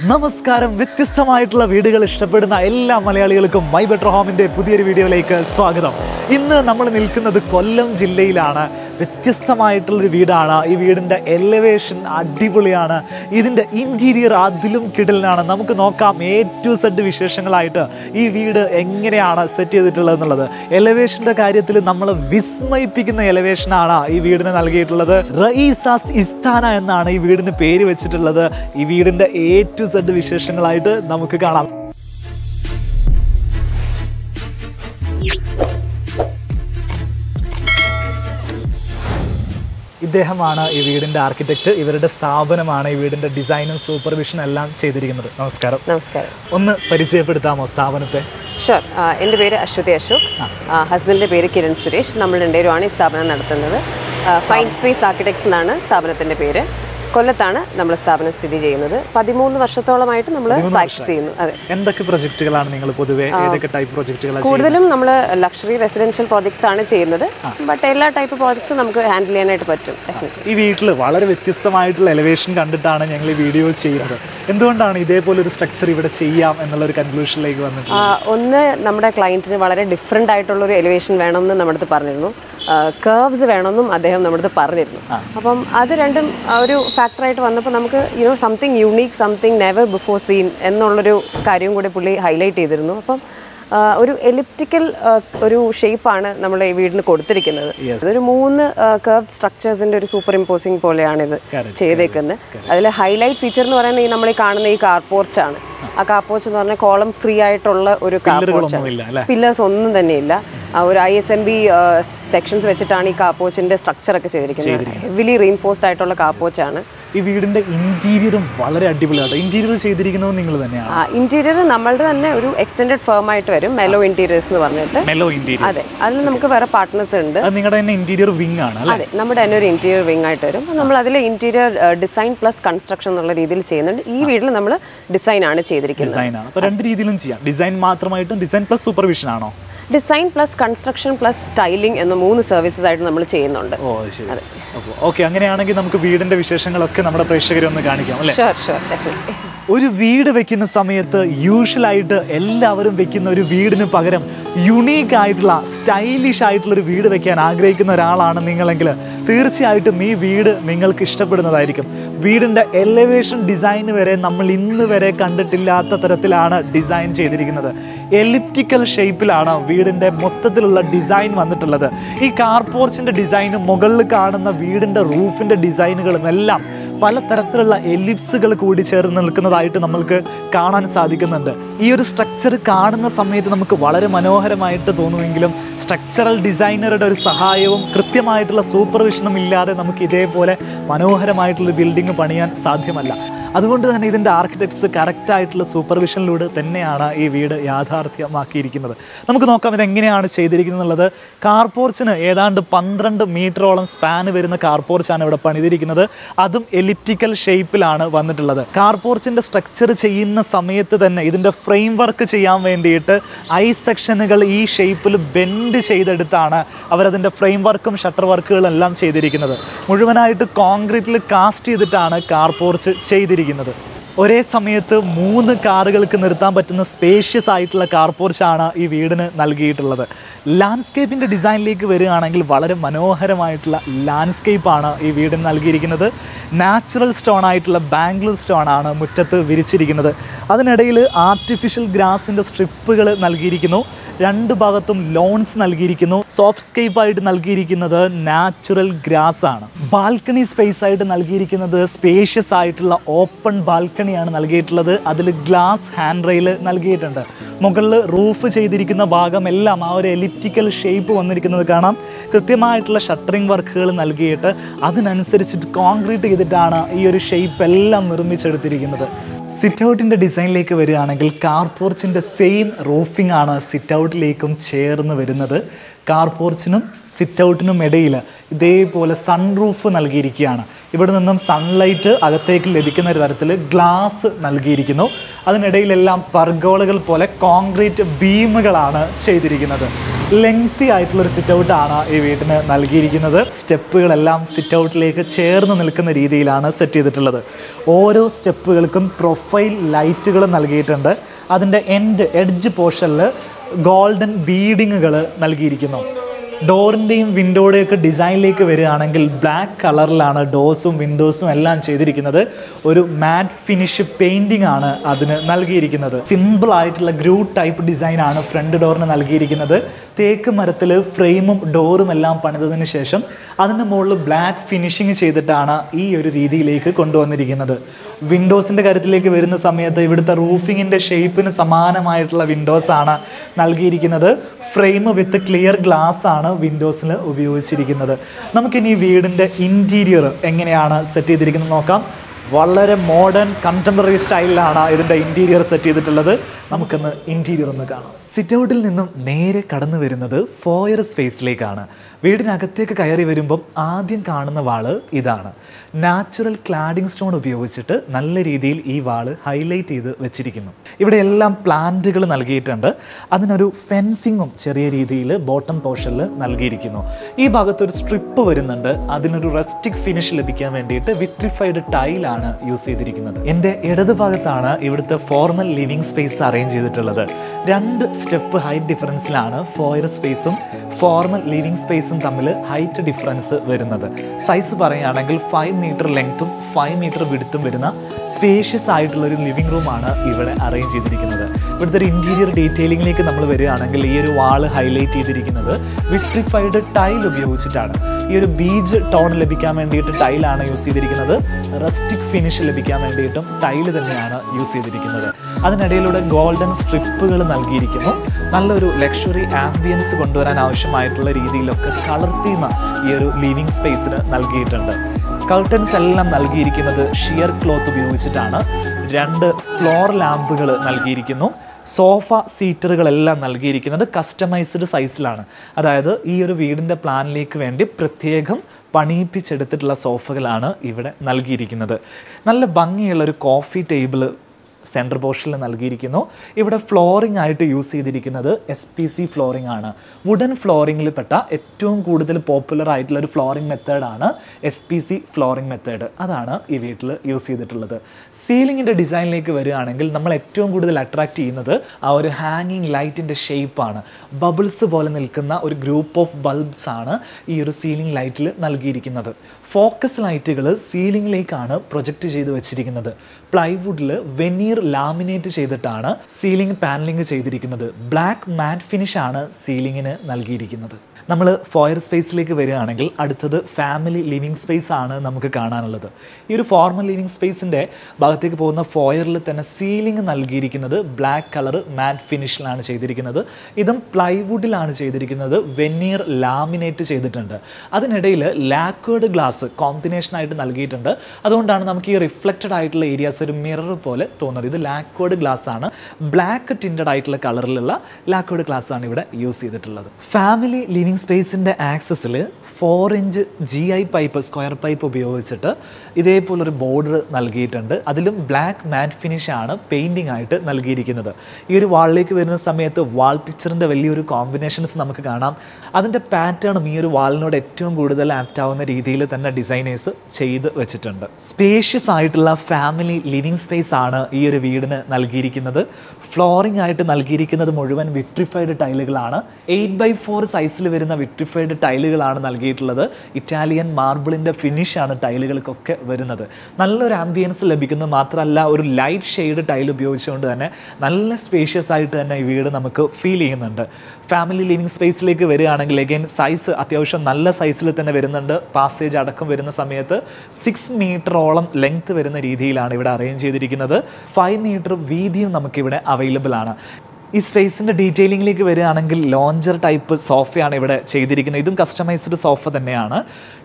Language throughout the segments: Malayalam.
നമസ്കാരം വ്യത്യസ്തമായിട്ടുള്ള വീടുകൾ ഇഷ്ടപ്പെടുന്ന എല്ലാ മലയാളികൾക്കും മൈ ബെറ്റർ ഹോമിന്റെ പുതിയൊരു വീഡിയോയിലേക്ക് സ്വാഗതം ഇന്ന് നമ്മൾ നിൽക്കുന്നത് കൊല്ലം ജില്ലയിലാണ് വ്യത്യസ്തമായിട്ടുള്ളൊരു വീടാണ് ഈ വീടിൻ്റെ എലവേഷൻ അടിപൊളിയാണ് ഇതിൻ്റെ ഇൻറ്റീരിയർ അതിലും കിടലിനാണ് നമുക്ക് നോക്കാം എ ടു സെഡ് വിശേഷങ്ങളായിട്ട് ഈ വീട് എങ്ങനെയാണ് സെറ്റ് ചെയ്തിട്ടുള്ളത് എന്നുള്ളത് എലവേഷൻ്റെ കാര്യത്തിൽ നമ്മൾ വിസ്മയിപ്പിക്കുന്ന എലവേഷനാണ് ഈ വീടിന് നൽകിയിട്ടുള്ളത് റഈസാസ് ഇസ്താന എന്നാണ് ഈ വീടിന് പേര് വെച്ചിട്ടുള്ളത് ഈ വീടിൻ്റെ എ ടു സെഡ് വിശേഷങ്ങളായിട്ട് നമുക്ക് കാണാം ഇദ്ദേഹമാണ് ഈ വീടിൻ്റെ ആർക്കിടെക്റ്റ് ഇവരുടെ സ്ഥാപനമാണ് ഈ വീടിൻ്റെ ഡിസൈനും സൂപ്പർവിഷനും എല്ലാം ചെയ്തിരിക്കുന്നത് നമസ്കാരം നമസ്കാരം ഒന്ന് പരിചയപ്പെടുത്താമോ സ്ഥാപനത്തെ ഷുവർ എൻ്റെ പേര് അശ്വതി അശോക് ഹസ്ബൻഡിൻ്റെ പേര് കിരൺ സുരേഷ് നമ്മൾ രണ്ടുപേരുമാണ് ഈ സ്ഥാപനം നടത്തുന്നത് ഫൈൻ സ്പേസ് ആർക്കിടെക്ട്സ് എന്നാണ് സ്ഥാപനത്തിൻ്റെ പേര് കൊല്ലത്താണ് നമ്മൾ സ്ഥാപനം സ്ഥിതി ചെയ്യുന്നത് പതിമൂന്ന് വർഷത്തോളമായിട്ട് നമ്മൾ പ്രാക്ടീസ് ചെയ്യുന്നു അതെ എന്തൊക്കെ പ്രൊജക്റ്റുകളാണ് നിങ്ങൾ പൊതുവെ ഏതൊക്കെ ടൈപ്പ് പ്രൊജക്റ്റുകളാണ് കൂടുതലും നമ്മൾ ലക്ഷറി റെസിഡൻഷ്യൽ പ്രോജക്ട്സ് ആണ് ചെയ്യുന്നത് ബട്ട് എല്ലാ ടൈപ്പ് പ്രോജക്ട്സും നമുക്ക് ഹാൻഡിൽ ചെയ്യാനായിട്ട് പറ്റും definitely. ഈ വീട്ടിൽ വളരെ വ്യത്യസ്തമായിട്ടുള്ള എലവേഷൻ കണ്ടിട്ടാണ് ഞങ്ങൾ ഈ വീഡിയോ ചെയ്യുന്നത് എന്തുകൊണ്ടാണ് ഇതേപോലെ ഒരു സ്ട്രക്ചർ ഇവിടെ ചെയ്യാം എന്നുള്ള ഒരു കൺക്ലൂഷനിലേക്ക് വന്നിട്ട് ആ, ഒന്ന് നമ്മുടെ ക്ലയൻറ്റിന് വളരെ ഡിഫറെൻ്റ് ആയിട്ടുള്ള ഒരു എലിവേഷൻ വേണമെന്ന് നമ്മുടെ അടുത്ത് പറഞ്ഞിരുന്നു കേർവ്സ് വേണമെന്നും അദ്ദേഹം നമ്മുടെ അടുത്ത് പറഞ്ഞിരുന്നു അപ്പം അത് രണ്ടും ആ, ഒരു ഫാക്ടറായിട്ട് വന്നപ്പോൾ നമുക്ക് you know something unique something never before seen എന്നുള്ളൊരു കാര്യം കൂടി പുള്ളി ഹൈലൈറ്റ് ചെയ്തിരുന്നു അപ്പം ആ, ഒരു എലിപ്റ്റിക്കൽ ഒരു ഷേപ്പാണ് നമ്മൾ ഈ വീടിന് കൊടുത്തിരിക്കുന്നത് ഇതൊരു മൂന്ന് കർവ് സ്ട്രക്ചേഴ്സിന്റെ ഒരു സൂപ്പർ ഇമ്പോസിംഗ് പോലെയാണ് ഇത് Correct, ചെയ്തേക്കുന്നത് അതിൽ ഹൈലൈറ്റ് ഫീച്ചർ എന്ന് പറയുന്നത് ഈ നമ്മൾ ഈ കാണുന്ന ഈ കാർ പോർച്ചാണ് ആ കാർ പോർച്ച് എന്ന് പറഞ്ഞാൽ കോളം ഫ്രീ ആയിട്ടുള്ള ഒരു കാർ പില്ലറുകളൊന്നുമില്ല അല്ലേ പില്ലേഴ്സ് ഒന്നും തന്നെയില്ല ആ ഒരു I S M B sections വെച്ചിട്ടാണ് ഈ കാപ്പോച്ചിന്റെ സ്ട്രക്ചർ ഒക്കെ ചെയ്തിരിക്കുന്നത് ഹെവിലി റീൻഫോഴ്സ്ഡ് ആയിട്ടുള്ള കാപ്പോച്ചാണ് ഈ വീടിന്റെ ഇന്റീരിയറും വളരെ അടിപൊളിയാണ് ഇന്റീരിയർ ചെയ്തിരിക്കുന്നത് നിങ്ങൾ തന്നെയാണ് ഇന്റീരിയർ നമ്മളുടെ തന്നെ ഒരു എക്സ്റ്റെൻഡഡ് ഫേം ആയിട്ട് വരും മെലോ ഇന്റീരിയേഴ്സ് എന്ന് പറഞ്ഞിട്ട് മെലോ ഇന്റീരിയർ അതെ അതിൽ നമുക്ക് വേറെ പാർട്ട്നേഴ്സ് ഉണ്ട് അത് നിങ്ങളുടെ തന്നെ ഇന്റീരിയർ വിങ് ആണ് അല്ലേ അതെ നമ്മുടെ തന്നെ ഒരു ഇന്റീരിയർ വിങ് ആയിട്ട് വരും അപ്പോൾ നമ്മൾ അതിൽ ഇന്റീരിയർ ഡിസൈൻ പ്ലസ് കൺസ്ട്രക്ഷൻ എന്നുള്ള രീതിയിൽ ചെയ്യുന്നുണ്ട് ഈ വീട്ടിൽ നമ്മൾ ഡിസൈൻ ആണ് ചെയ്തിരിക്കുന്നത് ഡിസൈൻ ആണ് അപ്പൊ രണ്ട് രീതിയിലും ചെയ്യാം ഡിസൈൻ മാത്രമായിട്ടും ഡിസൈൻ പ്ലസ് സൂപ്പർവിഷൻ ആണോ design plus construction plus styling എന്ന മൂന്ന് സർവീസസ് ആയിട്ട് നമ്മൾ ചെയ്യുന്നുണ്ട് ഓ അത് ശരി അപ്പോൾ ഓക്കെ അങ്ങനെയാണെങ്കിൽ നമുക്ക് വീടിന്റെ വിശേഷങ്ങളൊക്കെ നമ്മുടെ പ്രേക്ഷകരെ ഒന്ന് കാണിക്കാം അല്ലേ ഷുവർ ഷുവർ ഡെഫിനറ്റ്ലി ഒരു വീട് വെക്കുന്ന സമയത്ത് യൂഷ്വലായിട്ട് എല്ലാവരും വെക്കുന്ന ഒരു വീടിന് പകരം യുണീക്ക് ആയിട്ടുള്ള സ്റ്റൈലിഷ് ആയിട്ടുള്ള ഒരു വീട് വെക്കാൻ ആഗ്രഹിക്കുന്ന ഒരാളാണ് നിങ്ങളെങ്കിൽ തീർച്ചയായിട്ടും ഈ വീട് നിങ്ങൾക്ക് ഇഷ്ടപ്പെടുന്നതായിരിക്കും വീടിൻ്റെ എലവേഷൻ ഡിസൈൻ വരെ നമ്മൾ ഇന്ന് വരെ കണ്ടിട്ടില്ലാത്ത തരത്തിലാണ് ഡിസൈൻ ചെയ്തിരിക്കുന്നത് എലിപ്റ്റിക്കൽ ഷേപ്പിലാണ് വീടിൻ്റെ മൊത്തത്തിലുള്ള ഡിസൈൻ വന്നിട്ടുള്ളത് ഈ കാർ പോർച്ചിൻ്റെ ഡിസൈനും മുകളിൽ കാണുന്ന വീടിൻ്റെ റൂഫിൻ്റെ ഡിസൈനുകളും എല്ലാം പലതരത്തിലുള്ള എലിപ്സുകൾ കൂടി ചേർന്ന് നിൽക്കുന്നതായിട്ട് നമ്മൾക്ക് കാണാൻ സാധിക്കുന്നുണ്ട് ഈ ഒരു സ്ട്രക്ചർ കാണുന്ന സമയത്ത് നമുക്ക് വളരെ മനോഹരമായിട്ട് തോന്നുമെങ്കിലും സ്ട്രക്ചറൽ ഡിസൈനറുടെ ഒരു സഹായവും കൃത്യമായിട്ടുള്ള സൂപ്പർവിഷനും ഇല്ലാതെ നമുക്ക് ഇതേപോലെ മനോഹരമായിട്ടുള്ള ബിൽഡിംഗ് പണിയാൻ സാധ്യമല്ല അതുകൊണ്ട് തന്നെ ഇതിൻ്റെ ആർക്കിടെക്ട്സ് കറക്റ്റായിട്ടുള്ള സൂപ്പർവിഷനിലൂടെ തന്നെയാണ് ഈ വീട് യാഥാർത്ഥ്യമാക്കിയിരിക്കുന്നത് നമുക്ക് നോക്കാം ഇതെങ്ങനെയാണ് ചെയ്തിരിക്കുന്നത് എന്നുള്ളത് കാർപോർച്ചിന് ഏതാണ്ട് പന്ത്രണ്ട് മീറ്ററോളം സ്പാന് വരുന്ന കാർപോർച്ചാണ് ഇവിടെ പണിതിരിക്കുന്നത് അതും എലിപ്റ്റിക്കൽ ഷേപ്പിലാണ് വന്നിട്ടുള്ളത് കാർപോർച്ചിൻ്റെ സ്ട്രക്ചർ ചെയ്യുന്ന സമയത്ത് തന്നെ ഇതിൻ്റെ ഫ്രെയിം വർക്ക് ചെയ്യാൻ വേണ്ടിയിട്ട് ഐ സെക്ഷനുകൾ ഈ ഷേപ്പിൽ ബെൻഡ് ചെയ്തെടുത്താണ് അവരതിൻ്റെ ഫ്രെയിം വർക്കും ഷട്ടർ വർക്കുകളും എല്ലാം ചെയ്തിരിക്കുന്നത് മുഴുവനായിട്ട് കോൺക്രീറ്റിൽ കാസ്റ്റ് ചെയ്തിട്ടാണ് കാർപോർച്ച് ചെയ്തിരിക്കുന്നത് ഒരേ സമയത്ത് മൂന്ന് കാറുകൾക്ക് നിർത്താൻ പറ്റുന്ന സ്പേഷ്യസ് ആയിട്ടുള്ള കാർ പോർച്ചാണ് ഈ വീടിന് നൽകിയിട്ടുള്ളത് ലാൻഡ്സ്കേപ്പിൻ്റെ ഡിസൈനിലേക്ക് വരികയാണെങ്കിൽ വളരെ മനോഹരമായിട്ടുള്ള ലാൻഡ്സ്കേപ്പാണ് ഈ വീടിന് നൽകിയിരിക്കുന്നത് നാച്ചുറൽ സ്റ്റോൺ ആയിട്ടുള്ള ബാംഗ്ലൂർ സ്റ്റോൺ ആണ് മുറ്റത്ത് വിരിച്ചിരിക്കുന്നത് അതിനിടയിൽ ആർട്ടിഫിഷ്യൽ ഗ്രാസിൻ്റെ സ്ട്രിപ്പുകൾ നൽകിയിരിക്കുന്നു രണ്ട് ഭാഗത്തും ലോൺസ് നൽകിയിരിക്കുന്നു സോഫ്റ്റ് സ്കേപ്പ് ആയിട്ട് നൽകിയിരിക്കുന്നത് നാച്ചുറൽ ഗ്രാസ് ആണ് ബാൽക്കണി സ്പേസ് ആയിട്ട് നൽകിയിരിക്കുന്നത് സ്പേഷ്യസ് ആയിട്ടുള്ള ഓപ്പൺ ബാൽക്കണിയാണ് നൽകിയിട്ടുള്ളത് അതിൽ ഗ്ലാസ് ഹാൻഡ് റെയിൽ നൽകിയിട്ടുണ്ട് മുകളിൽ റൂഫ് ചെയ്തിരിക്കുന്ന ഭാഗമെല്ലാം ആ ഒരു എലിപ്റ്റിക്കൽ ഷേപ്പ് വന്നിരിക്കുന്നത് കാണാം കൃത്യമായിട്ടുള്ള ഷട്ടറിംഗ് വർക്കുകൾ നൽകിയിട്ട് അതിനനുസരിച്ചിട്ട് കോൺക്രീറ്റ് ചെയ്തിട്ടാണ് ഈ ഒരു ഷേപ്പ് എല്ലാം നിർമ്മിച്ചെടുത്തിരിക്കുന്നത് സിറ്റ് ഔട്ടിൻ്റെ ഡിസൈനിലേക്ക് വരികയാണെങ്കിൽ കാർ പോർച്ചിൻ്റെ സെയിം റൂഫിംഗ് ആണ് സിറ്റ് ഔട്ടിലേക്കും ചേർന്ന് വരുന്നത് കാർ പോർച്ചിനും സിറ്റ് ഔട്ടിനും ഇടയിൽ ഇതേപോലെ സൺ റൂഫ് നൽകിയിരിക്കുകയാണ് ഇവിടെ നിന്നും സൺലൈറ്റ് അകത്തേക്ക് ലഭിക്കുന്ന ഒരു തരത്തിൽ ഗ്ലാസ് നൽകിയിരിക്കുന്നു അതിനിടയിലെല്ലാം പർഗോളകൾ പോലെ കോൺക്രീറ്റ് ബീമുകളാണ് ചെയ്തിരിക്കുന്നത് ലെങ്തി ആയിട്ടുള്ള ഒരു സിറ്റ് ഔട്ടാണ് ഈ വീട്ടിന് നൽകിയിരിക്കുന്നത് സ്റ്റെപ്പുകളെല്ലാം സിറ്റ് ഔട്ടിലേക്ക് ചേർന്ന് നിൽക്കുന്ന രീതിയിലാണ് സെറ്റ് ചെയ്തിട്ടുള്ളത് ഓരോ സ്റ്റെപ്പുകൾക്കും പ്രൊഫൈൽ ലൈറ്റുകൾ നൽകിയിട്ടുണ്ട് അതിൻ്റെ എൻഡ് എഡ്ജ് പോർഷനിൽ ഗോൾഡൻ ബീഡിങ്ങുകൾ നൽകിയിരിക്കുന്നു ഡോറിൻ്റെയും വിൻഡോയുടെയും ഒക്കെ ഡിസൈനിലേക്ക് വരികയാണെങ്കിൽ ബ്ലാക്ക് കളറിലാണ് ഡോസും വിൻഡോസും എല്ലാം ചെയ്തിരിക്കുന്നത് ഒരു മാറ്റ് ഫിനിഷ് പെയിൻറ്റിംഗ് ആണ് അതിന് നൽകിയിരിക്കുന്നത് സിമ്പിൾ ആയിട്ടുള്ള ഗ്രൂ ടൈപ്പ് ഡിസൈൻ ആണ് ഫ്രണ്ട് ഡോറിന് നൽകിയിരിക്കുന്നത് തേക്ക് മരത്തിൽ ഫ്രെയിമും ഡോറും എല്ലാം പണിതതിന് ശേഷം അതിന് മുകളിൽ ബ്ലാക്ക് ഫിനിഷിങ് ചെയ്തിട്ടാണ് ഈ ഒരു രീതിയിലേക്ക് കൊണ്ടുവന്നിരിക്കുന്നത് വിൻഡോസിൻ്റെ കാര്യത്തിലേക്ക് വരുന്ന സമയത്ത് ഇവിടുത്തെ റൂഫിങ്ങിൻ്റെ ഷേപ്പിന് സമാനമായിട്ടുള്ള വിൻഡോസ് ആണ് നൽകിയിരിക്കുന്നത് ഫ്രെയിം വിത്ത് ക്ലിയർ ഗ്ലാസ് ആണ് വിൻഡോസിൽ ഉപയോഗിച്ചിരിക്കുന്നത് നമുക്കിനി ഈ വീടിൻ്റെ ഇൻറ്റീരിയർ എങ്ങനെയാണ് സെറ്റ് ചെയ്തിരിക്കുന്നത് നോക്കാം വളരെ മോഡേൺ കണ്ടംപററി സ്റ്റൈലിലാണ് ഇതിൻ്റെ ഇൻറ്റീരിയർ സെറ്റ് ചെയ്തിട്ടുള്ളത് നമുക്കൊന്ന് ഇൻറ്റീരിയർ ഒന്ന് കാണാം സിറ്റ് ഔട്ടിൽ നിന്നും നേരെ കടന്നു വരുന്നത് ഫോയർ സ്പേസിലേക്കാണ് വീടിനകത്തേക്ക് കയറി വരുമ്പം ആദ്യം കാണുന്ന വാള് ഇതാണ് നാച്ചുറൽ ക്ലാഡിംഗ് സ്റ്റോൺ ഉപയോഗിച്ചിട്ട് നല്ല രീതിയിൽ ഈ വാള് ഹൈലൈറ്റ് ചെയ്ത് വെച്ചിരിക്കുന്നു ഇവിടെ എല്ലാം പ്ലാന്റുകൾ നൽകിയിട്ടുണ്ട് അതിനൊരു ഫെൻസിങ്ങും ചെറിയ രീതിയിൽ ബോട്ടം പോർഷനിൽ നൽകിയിരിക്കുന്നു ഈ ഭാഗത്ത് ഒരു സ്ട്രിപ്പ് വരുന്നുണ്ട് അതിനൊരു റെസ്റ്റിക് ഫിനിഷ് ലഭിക്കാൻ വേണ്ടിയിട്ട് വിട്രിഫൈഡ് ടൈലാണ് യൂസ് ചെയ്തിരിക്കുന്നത് എൻ്റെ ഇടത് ഭാഗത്താണ് ഇവിടുത്തെ ഫോർമൽ ലിവിംഗ് സ്പേസ് അറേഞ്ച് ചെയ്തിട്ടുള്ളത് രണ്ട് സ്റ്റെപ്പ് ഹൈറ്റ് ഡിഫറൻസിലാണ് ഫോയർ സ്പേസും ഫോർമൽ ലിവിംഗ് സ്പേസും തമ്മിൽ ഹൈറ്റ് ഡിഫറൻസ് വരുന്നത് സൈസ് പറയുകയാണെങ്കിൽ ഫൈവ് മീറ്റർ ലെങ്ത്തും ഫൈവ് മീറ്റർ വിടുത്തും വരുന്ന സ്പേഷ്യസ് ആയിട്ടുള്ള ഒരു ലിവിംഗ് റൂമാണ് ഇവിടെ അറേഞ്ച് ചെയ്തിരിക്കുന്നത് ഇവിടുത്തെ ഒരു ഇൻറ്റീരിയർ ഡീറ്റെയിലിംഗിലേക്ക് നമ്മൾ വരികയാണെങ്കിൽ ഈ ഒരു വാള് ഹൈലൈറ്റ് ചെയ്തിരിക്കുന്നത് വിട്രിഫൈഡ് ടൈൽ ഉപയോഗിച്ചിട്ടാണ് ഈ ഒരു ബീജ് ടോൺ ലഭിക്കാൻ വേണ്ടിയിട്ട് ടൈലാണ് യൂസ് ചെയ്തിരിക്കുന്നത് റസ്റ്റിക് ഫിനിഷ് ലഭിക്കാൻ വേണ്ടിയിട്ടും ടൈല് തന്നെയാണ് യൂസ് ചെയ്തിരിക്കുന്നത് അതിനിടയിലൂടെ ഗോൾഡൻ സ്ട്രിപ്പുകൾ നൽകിയിരിക്കുന്നു നല്ലൊരു ലക്ഷറി ആംബിയൻസ് കൊണ്ടുവരാൻ ആവശ്യമായിട്ടുള്ള രീതിയിലൊക്കെ കളർ തീമ ഈ ഒരു ലിവിംഗ് സ്പേസിന് നൽകിയിട്ടുണ്ട് കർട്ടൻസ് എല്ലാം നൽകിയിരിക്കുന്നത് ഷിയർ ക്ലോത്ത് ഉപയോഗിച്ചിട്ടാണ് രണ്ട് ഫ്ലോർ ലാമ്പുകൾ നൽകിയിരിക്കുന്നു സോഫ സീറ്ററുകളെല്ലാം നൽകിയിരിക്കുന്നത് കസ്റ്റമൈസ്ഡ് സൈസിലാണ് അതായത് ഈ ഒരു വീടിൻ്റെ പ്ലാനിലേക്ക് വേണ്ടി പ്രത്യേകം പണിയിപ്പിച്ചെടുത്തിട്ടുള്ള സോഫകളാണ് ഇവിടെ നൽകിയിരിക്കുന്നത് നല്ല ഭംഗിയുള്ള ഒരു കോഫി ടേബിൾ സെൻറ്റർ പോർഷനിൽ നൽകിയിരിക്കുന്നു ഇവിടെ ഫ്ലോറിംഗ് ആയിട്ട് യൂസ് ചെയ്തിരിക്കുന്നത് എസ് പി സി ഫ്ലോറിംഗ് ആണ് വുഡൻ ഫ്ലോറിങ്ങിൽ പെട്ട ഏറ്റവും കൂടുതൽ പോപ്പുലർ ആയിട്ടുള്ള ഒരു ഫ്ലോറിംഗ് മെത്തേഡാണ് S P C flooring method അതാണ് ഈ വീട്ടിൽ യൂസ് ചെയ്തിട്ടുള്ളത് സീലിങ്ങിൻ്റെ ഡിസൈനിലേക്ക് വരികയാണെങ്കിൽ നമ്മൾ ഏറ്റവും കൂടുതൽ അട്രാക്റ്റ് ചെയ്യുന്നത് ആ ഒരു ഹാങ്ങിങ് ലൈറ്റിൻ്റെ ഷേപ്പാണ് ബബിൾസ് പോലെ നിൽക്കുന്ന ഒരു ഗ്രൂപ്പ് ഓഫ് ബൾബ്സ് ആണ് ഈ ഒരു സീലിംഗ് ലൈറ്റിൽ നൽകിയിരിക്കുന്നത് ഫോക്കസ് ലൈറ്റുകൾ സീലിംഗിലേക്കാണ് പ്രൊജക്റ്റ് ചെയ്ത് വെച്ചിരിക്കുന്നത് പ്ലൈവുഡിൽ വെനീർ ലാമിനേറ്റ് ചെയ്തിട്ടാണ് സീലിംഗ് പാനലിംഗ് ചെയ്തിരിക്കുന്നത് ബ്ലാക്ക് മാറ്റ് ഫിനിഷ് ആണ് സീലിങ്ങിന് നൽകിയിരിക്കുന്നത് നമ്മൾ ഫോയർ സ്പേസിലേക്ക് വരികയാണെങ്കിൽ അടുത്തത് ഫാമിലി ലിവിങ് സ്പേസ് ആണ് നമുക്ക് കാണാനുള്ളത് ഈ ഒരു ഫോർമൽ ലിവിങ് സ്പേസിൻ്റെ ഭാഗത്തേക്ക് പോകുന്ന ഫോയറിൽ തന്നെ സീലിംഗ് നൽകിയിരിക്കുന്നത് ബ്ലാക്ക് കളർ മാറ്റ് ഫിനിഷിലാണ് ചെയ്തിരിക്കുന്നത് ഇതും പ്ലൈവുഡിലാണ് ചെയ്തിരിക്കുന്നത് വെനീർ ലാമിനേറ്റ് ചെയ്തിട്ടുണ്ട് അതിനിടയിൽ ലാക്വേഡ് ഗ്ലാസ് കോമ്പിനേഷനായിട്ട് നൽകിയിട്ടുണ്ട് അതുകൊണ്ടാണ് നമുക്ക് ഈ റിഫ്ലക്റ്റഡ് ആയിട്ടുള്ള ഏരിയാസ് ഒരു മിറർ പോലെ തോന്നുന്നത് ഇത് ലാക്വേഡ് ഗ്ലാസ് ആണ് ബ്ലാക്ക് ടിൻറ്റഡ് ആയിട്ടുള്ള കളറിലുള്ള ലാക്വേഡ് ഗ്ലാസ് ആണ് ഇവിടെ യൂസ് ചെയ്തിട്ടുള്ളത് ഫാമിലി ലിവിങ് സ്പേസിൻ്റെ ആക്സസിൽ four inch G I pipe square pipe ഉപയോഗിച്ചിട്ട് ഇതേപോലൊരു ബോർഡർ നൽകിയിട്ടുണ്ട് അതിലും ബ്ലാക്ക് മാറ്റ് ഫിനിഷ് ആണ് പെയിൻറ്റിംഗ് ആയിട്ട് നൽകിയിരിക്കുന്നത് ഈ ഒരു വാളിലേക്ക് വരുന്ന സമയത്ത് വാൾ പിക്ചറിൻ്റെ വലിയൊരു കോമ്പിനേഷൻസ് നമുക്ക് കാണാം അതിൻ്റെ പാറ്റേണും ഈ ഒരു വാളിനോട് ഏറ്റവും കൂടുതൽ ആപ്റ്റ് ആവുന്ന രീതിയിൽ തന്നെ ഡിസൈനേഴ്സ് ചെയ്ത് വെച്ചിട്ടുണ്ട് സ്പേഷ്യസ് ആയിട്ടുള്ള ഫാമിലി ലിവിങ് സ്പേസ് ആണ് ഈ ഒരു വീടിന് നൽകിയിരിക്കുന്നത് ഫ്ലോറിംഗ് ആയിട്ട് നൽകിയിരിക്കുന്നത് മുഴുവൻ വിട്രിഫൈഡ് ടൈലുകളാണ് എയ്റ്റ് ബൈ ഫോർ സൈസിൽ വരുന്ന വിട്രിഫൈഡ് ടൈലുകളാണ് നൽകിയിട്ടുള്ളത് ഇറ്റാലിയൻ മാർബിളിൻ്റെ ഫിനിഷാണ് ടൈലുകൾക്കൊക്കെ വരുന്നത് നല്ലൊരു ആംബിയൻസ് ലഭിക്കുന്നു മാത്രമല്ല ഒരു ലൈറ്റ് ഷെയ്ഡ് ടൈൽ ഉപയോഗിച്ചുകൊണ്ട് തന്നെ നല്ല സ്പേഷ്യസ് ആയിട്ട് തന്നെ ഈ വീട് നമുക്ക് ഫീൽ ചെയ്യുന്നുണ്ട് ഫാമിലി ലിവിങ് സ്പേസിലേക്ക് വരികയാണെങ്കിൽ അഗൈൻ സൈസ് അത്യാവശ്യം നല്ല സൈസിൽ തന്നെ വരുന്നുണ്ട് പാസേജ് അടക്കം വരുന്ന സമയത്ത് സിക്സ് മീറ്ററോളം ലെങ്ത് വരുന്ന രീതിയിലാണ് ഇവിടെ അറേഞ്ച് ചെയ്തിരിക്കുന്നത് ഫൈവ് മീറ്റർ വീതിയും നമുക്കിവിടെ അവൈലബിൾ ആണ് ഈ സ്പേസിൻ്റെ ഡീറ്റെയിലിംഗിലേക്ക് വരികയാണെങ്കിൽ ലോഞ്ചർ ടൈപ്പ് സോഫയാണ് ഇവിടെ ചെയ്തിരിക്കുന്നത് ഇതും കസ്റ്റമൈസ്ഡ് സോഫ തന്നെയാണ്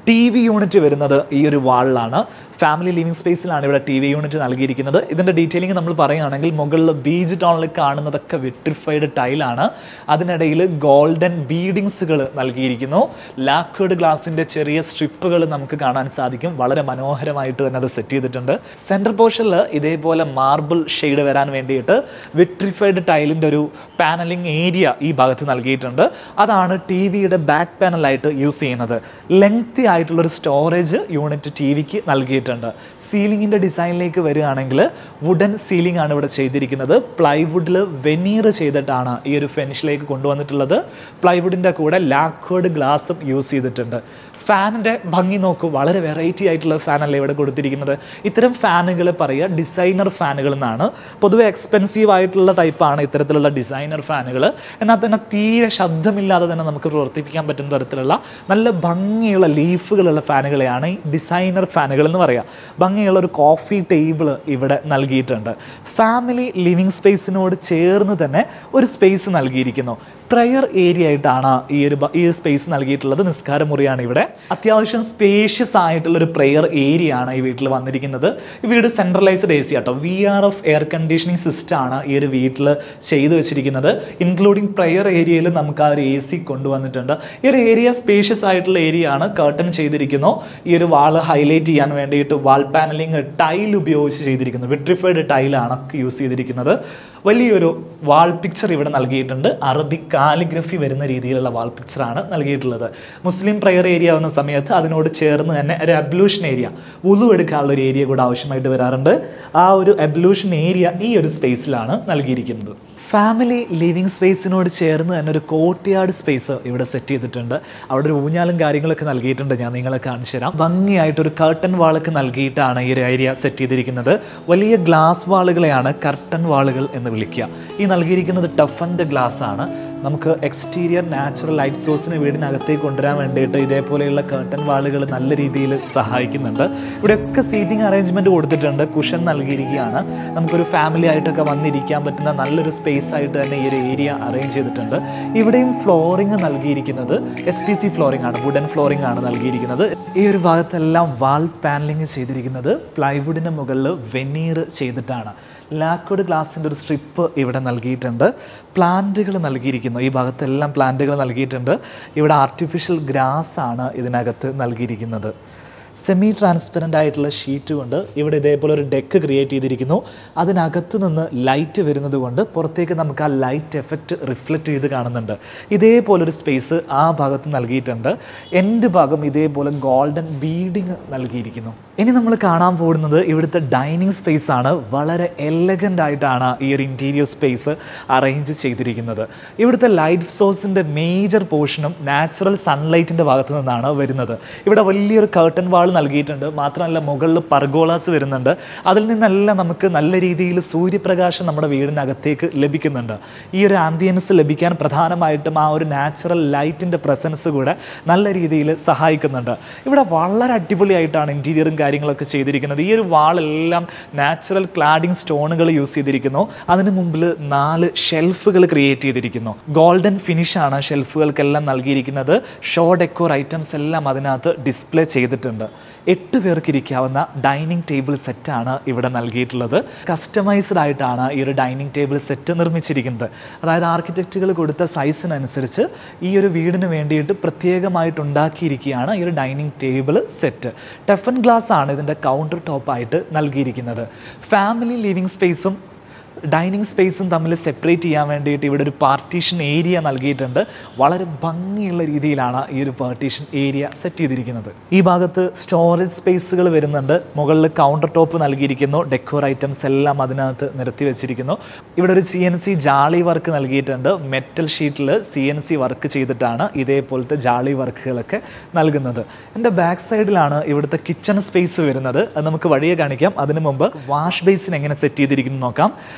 ടി വി യൂണിറ്റ് വരുന്നത് ഈ ഒരു വാളിലാണ് ഫാമിലി ലിവിംഗ് സ്പേസിലാണ് ഇവിടെ ടി വി യൂണിറ്റ് നൽകിയിരിക്കുന്നത് ഇതിൻ്റെ ഡീറ്റെയിലിംഗ് നമ്മൾ പറയുകയാണെങ്കിൽ മുകളിൽ ബീച്ച് ടൗണിൽ കാണുന്നതൊക്കെ വിട്രിഫൈഡ് ടൈലാണ് അതിനിടയിൽ ഗോൾഡൻ ബീഡിങ്സുകൾ നൽകിയിരിക്കുന്നു ലാക്വേഡ് ഗ്ലാസിൻ്റെ ചെറിയ സ്ട്രിപ്പുകൾ നമുക്ക് കാണാൻ സാധിക്കും വളരെ മനോഹരമായിട്ട് തന്നെ അത് സെറ്റ് ചെയ്തിട്ടുണ്ട് സെൻട്രൽ പോർഷനിൽ ഇതേപോലെ മാർബിൾ ഷെയ്ഡ് വരാൻ വേണ്ടിയിട്ട് വിട്രിഫൈഡ് ടൈലിൻ്റെ ഒരു പാനലിംഗ് ഏരിയ ഈ ഭാഗത്ത് നൽകിയിട്ടുണ്ട് അതാണ് ടി വിയുടെ ബാക്ക് പാനലായിട്ട് യൂസ് ചെയ്യുന്നത് ലെങ്തി ആയിട്ടുള്ളൊരു സ്റ്റോറേജ് യൂണിറ്റ് ടി വിക്ക് നൽകിയിട്ടുണ്ട് സീലിങ്ങിൻ്റെ ഡിസൈനിലേക്ക് വരികയാണെങ്കിൽ വുഡൻ സീലിംഗ് ആണ് ഇവിടെ ചെയ്തിരിക്കുന്നത് പ്ലൈവുഡിൽ വെനീർ ചെയ്തിട്ടാണ് ഈ ഒരു ഫിനിഷിലേക്ക് കൊണ്ടുവന്നിട്ടുള്ളത് പ്ലൈവുഡിൻ്റെ കൂടെ ലാക്വേഡ് ഗ്ലാസും യൂസ് ചെയ്തിട്ടുണ്ട് ഫാനിൻ്റെ ഭംഗി നോക്കൂ വളരെ വെറൈറ്റി ആയിട്ടുള്ള ഫാനല്ലേ ഇവിടെ കൊടുത്തിരിക്കുന്നത് ഇത്തരം ഫാനുകൾ പറയുക ഡിസൈനർ ഫാനുകൾ എന്നാണ് പൊതുവെ എക്സ്പെൻസീവ് ആയിട്ടുള്ള ടൈപ്പാണ് ഇത്തരത്തിലുള്ള ഡിസൈനർ ഫാനുകൾ എന്നാൽ തന്നെ തീരെ ശബ്ദമില്ലാതെ തന്നെ നമുക്ക് പ്രവർത്തിപ്പിക്കാൻ പറ്റുന്ന തരത്തിലുള്ള നല്ല ഭംഗിയുള്ള ലീഫുകളുള്ള ഫാനുകളെയാണ് ഈ ഡിസൈനർ ഫാനുകൾ എന്ന് പറയുക ഭംഗിയുള്ള ഒരു കോഫി ടേബിൾ ഇവിടെ നൽകിയിട്ടുണ്ട് ഫാമിലി ലിവിങ് സ്പേസിനോട് ചേർന്ന് തന്നെ ഒരു സ്പേസ് നൽകിയിരിക്കുന്നു പ്രയർ ഏരിയ ആയിട്ടാണ് ഈ ഒരു ബ- ഈ ഒരു സ്പേസ് നൽകിയിട്ടുള്ളത് നിസ്കാര മുറിയാണ് ഇവിടെ അത്യാവശ്യം സ്പേഷ്യസ് ആയിട്ടുള്ള ഒരു പ്രെയർ ഏരിയ ആണ് ഈ വീട്ടിൽ വന്നിരിക്കുന്നത് ഈ വീട് സെൻട്രലൈസ്ഡ് എ സി ആട്ടോ V R of air conditioning system ആണ് ഈ ഒരു വീട്ടിൽ ചെയ്തു വെച്ചിരിക്കുന്നത് ഇൻക്ലൂഡിങ് പ്രയർ ഏരിയയിൽ നമുക്ക് ആ ഒരു എ സി കൊണ്ടുവന്നിട്ടുണ്ട് ഈ ഒരു ഏരിയ സ്പേഷ്യസ് ആയിട്ടുള്ള ഏരിയ ആണ് കർട്ടൻ ചെയ്തിരിക്കുന്നു ഈ ഒരു വാൾ ഹൈലൈറ്റ് ചെയ്യാൻ വേണ്ടിയിട്ട് വാൾ പാനലിംഗ് ടൈൽ ഉപയോഗിച്ച് ചെയ്തിരിക്കുന്നു വിട്രിഫൈഡ് ടൈലാണ് യൂസ് ചെയ്തിരിക്കുന്നത് വലിയൊരു വാൾ പിക്ചർ ഇവിടെ നൽകിയിട്ടുണ്ട് അറബിക് കാലിഗ്രഫി വരുന്ന രീതിയിലുള്ള വാൾ പിക്ചറാണ് നൽകിയിട്ടുള്ളത് മുസ്ലിം പ്രയർ ഏരിയ ആവുന്ന സമയത്ത് അതിനോട് ചേർന്ന് തന്നെ ഒരു അബ്ലൂഷൻ ഏരിയ ഉളു എടുക്കാനുള്ള ഒരു ഏരിയ കൂടെ ആവശ്യമായിട്ട് വരാറുണ്ട് ആ ഒരു അബ്ലൂഷൻ ഏരിയ ഈ ഒരു സ്പേസിലാണ് നൽകിയിരിക്കുന്നത് ഫാമിലി ലിവിങ് സ്പേസിനോട് ചേർന്ന് തന്നെ ഒരു കോർട്ട്യാർഡ് സ്പേസ് ഇവിടെ സെറ്റ് ചെയ്തിട്ടുണ്ട് അവിടെ ഒരു ഊഞ്ഞാലും കാര്യങ്ങളൊക്കെ നൽകിയിട്ടുണ്ട് ഞാൻ നിങ്ങളെ കാണിച്ചു തരാം ഭംഗിയായിട്ട് ഒരു കർട്ടൻ വാളൊക്കെ നൽകിയിട്ടാണ് ഈ ഒരു ഏരിയ സെറ്റ് ചെയ്തിരിക്കുന്നത് വലിയ ഗ്ലാസ് വാളുകളെയാണ് കർട്ടൻ വാളുകൾ എന്ന് വിളിക്കുക ഈ നൽകിയിരിക്കുന്നത് ടഫൻഡ് ഗ്ലാസ് ആണ് നമുക്ക് എക്സ്റ്റീരിയർ നാച്ചുറൽ ലൈറ്റ് സോഴ്സിന് വീടിനകത്തേക്ക് കൊണ്ടുവരാൻ വേണ്ടിയിട്ട് ഇതേപോലെയുള്ള കർട്ടൻ വാളുകൾ നല്ല രീതിയിൽ സഹായിക്കുന്നുണ്ട് ഇവിടെയൊക്കെ സീറ്റിംഗ് അറേഞ്ച്മെൻറ്റ് കൊടുത്തിട്ടുണ്ട് കുഷൻ നൽകിയിരിക്കുകയാണ് നമുക്കൊരു ഫാമിലി ആയിട്ടൊക്കെ വന്നിരിക്കാൻ പറ്റുന്ന നല്ലൊരു സ്പേസ് ആയിട്ട് തന്നെ ഈ ഒരു ഏരിയ അറേഞ്ച് ചെയ്തിട്ടുണ്ട് ഇവിടെയും ഫ്ലോറിംഗ് നൽകിയിരിക്കുന്നത് എസ് പി സി ഫ്ലോറിംഗ് ആണ് വുഡൻ ഫ്ലോറിംഗ് ആണ് നൽകിയിരിക്കുന്നത് ഈ ഒരു ഭാഗത്തെല്ലാം വാൾ പാനലിംഗ് ചെയ്തിരിക്കുന്നത് പ്ലൈവുഡിന് മുകളിൽ വെനീർ ചെയ്തിട്ടാണ് ലാക്വേഡ് ഗ്ലാസിൻ്റെ ഒരു സ്ട്രിപ്പ് ഇവിടെ നൽകിയിട്ടുണ്ട് പ്ലാന്റുകൾ നൽകിയിരിക്കുന്നു ഈ ഭാഗത്തെല്ലാം പ്ലാന്റുകൾ നൽകിയിട്ടുണ്ട് ഇവിടെ ആർട്ടിഫിഷ്യൽ ഗ്രാസ് ആണ് ഇതിനകത്ത് നൽകിയിരിക്കുന്നത് സെമി ട്രാൻസ്പെറൻ്റ് ആയിട്ടുള്ള ഷീറ്റ് കൊണ്ട് ഇവിടെ ഇതേപോലെ ഒരു ഡെക്ക് ക്രിയേറ്റ് ചെയ്തിരിക്കുന്നു അതിനകത്ത് നിന്ന് ലൈറ്റ് വരുന്നത് കൊണ്ട് പുറത്തേക്ക് നമുക്ക് ആ ലൈറ്റ് എഫക്റ്റ് റിഫ്ലക്റ്റ് ചെയ്ത് കാണുന്നുണ്ട് ഇതേപോലെ ഒരു സ്പേസ് ആ ഭാഗത്ത് നൽകിയിട്ടുണ്ട് എൻ്റെ ഭാഗം ഇതേപോലെ ഗോൾഡൻ ബീഡിങ് നൽകിയിരിക്കുന്നു ഇനി നമ്മൾ കാണാൻ പോകുന്നത് ഇവിടുത്തെ ഡൈനിങ് സ്പേസ് ആണ് വളരെ എലഗൻ്റ് ആയിട്ടാണ് ഈ ഒരു ഇൻറ്റീരിയർ സ്പേസ് അറേഞ്ച് ചെയ്തിരിക്കുന്നത് ഇവിടുത്തെ ലൈറ്റ് സോഴ്സിൻ്റെ മേജർ പോർഷനും നാച്ചുറൽ സൺലൈറ്റിൻ്റെ ഭാഗത്ത് നിന്നാണ് വരുന്നത് ഇവിടെ വലിയൊരു കർട്ടൻ വാൾ നൽകിയിട്ടുണ്ട് മാത്രമല്ല മുകളിൽ പർഗോളാസ് വരുന്നുണ്ട് അതിൽ നിന്നെല്ലാം നമുക്ക് നല്ല രീതിയിൽ സൂര്യപ്രകാശം നമ്മുടെ വീടിനകത്തേക്ക് ലഭിക്കുന്നുണ്ട് ഈ ഒരു ആംബിയൻസ് ലഭിക്കാൻ പ്രധാനമായിട്ടും ആ ഒരു നാച്ചുറൽ ലൈറ്റിൻ്റെ പ്രസൻസ് കൂടെ നല്ല രീതിയിൽ സഹായിക്കുന്നുണ്ട് ഇവിടെ വളരെ അടിപൊളിയായിട്ടാണ് ഇൻറ്റീരിയറും കാര്യങ്ങളൊക്കെ ചെയ്തിരിക്കുന്നത് ഈ ഒരു വാളെല്ലാം നാച്ചുറൽ ക്ലാഡിംഗ് സ്റ്റോണുകൾ യൂസ് ചെയ്തിരിക്കുന്നു അതിന് മുമ്പിൽ നാല് ഷെൽഫുകൾ ക്രിയേറ്റ് ചെയ്തിരിക്കുന്നു ഗോൾഡൻ ഫിനിഷാണ് ഷെൽഫുകൾക്കെല്ലാം നൽകിയിരിക്കുന്നത് ഷോ ഡെക്കോർ ഐറ്റംസ് എല്ലാം അതിനകത്ത് ഡിസ്പ്ലേ ചെയ്തിട്ടുണ്ട് എട്ട് പേർക്ക് ഇരിക്കാവുന്ന ഡൈനിങ് ടേബിൾ സെറ്റാണ് ഇവിടെ നൽകിയിട്ടുള്ളത് കസ്റ്റമൈസ്ഡ് ആയിട്ടാണ് ഈ ഒരു ഡൈനിങ് ടേബിൾ സെറ്റ് നിർമ്മിച്ചിരിക്കുന്നത് അതായത് ആർക്കിടെക്റ്റുകൾ കൊടുത്ത സൈസിനനുസരിച്ച് ഈ ഒരു വീടിന് വേണ്ടിയിട്ട് പ്രത്യേകമായിട്ട് ഉണ്ടാക്കിയിരിക്കുകയാണ് ഈ ഒരു dining table set toughen glass ആണ് ഇതിൻ്റെ കൗണ്ടർ ടോപ്പായിട്ട് നൽകിയിരിക്കുന്നത് ഫാമിലി ലിവിങ് സ്പേസും ഡൈനിങ് സ്പേസും തമ്മിൽ സെപ്പറേറ്റ് ചെയ്യാൻ വേണ്ടിയിട്ട് ഇവിടെ ഒരു പാർട്ടീഷൻ ഏരിയ നൽകിയിട്ടുണ്ട് വളരെ ഭംഗിയുള്ള രീതിയിലാണ് ഈ ഒരു പാർട്ടീഷൻ ഏരിയ സെറ്റ് ചെയ്തിരിക്കുന്നത് ഈ ഭാഗത്ത് സ്റ്റോറേജ് സ്പേസുകൾ വരുന്നുണ്ട് മുകളിൽ കൗണ്ടർ ടോപ്പ് നൽകിയിരിക്കുന്നു ഡെക്കോർ ഐറ്റംസ് എല്ലാം അതിനകത്ത് നിരത്തി വെച്ചിരിക്കുന്നു ഇവിടെ ഒരു സി എൻ സി ജാളി വർക്ക് നൽകിയിട്ടുണ്ട് മെറ്റൽ ഷീറ്റിൽ സി എൻ സി വർക്ക് ചെയ്തിട്ടാണ് ഇതേപോലത്തെ ജാളി വർക്കുകളൊക്കെ നൽകുന്നത് എൻ്റെ ബാക്ക് സൈഡിലാണ് ഇവിടുത്തെ കിച്ചൺ സ്പേസ് വരുന്നത് അത് നമുക്ക് വഴിയെ കാണിക്കാം അതിനു മുമ്പ് വാഷ് ബേസിൻ എങ്ങനെ സെറ്റ് ചെയ്തിരിക്കുന്നു നോക്കാം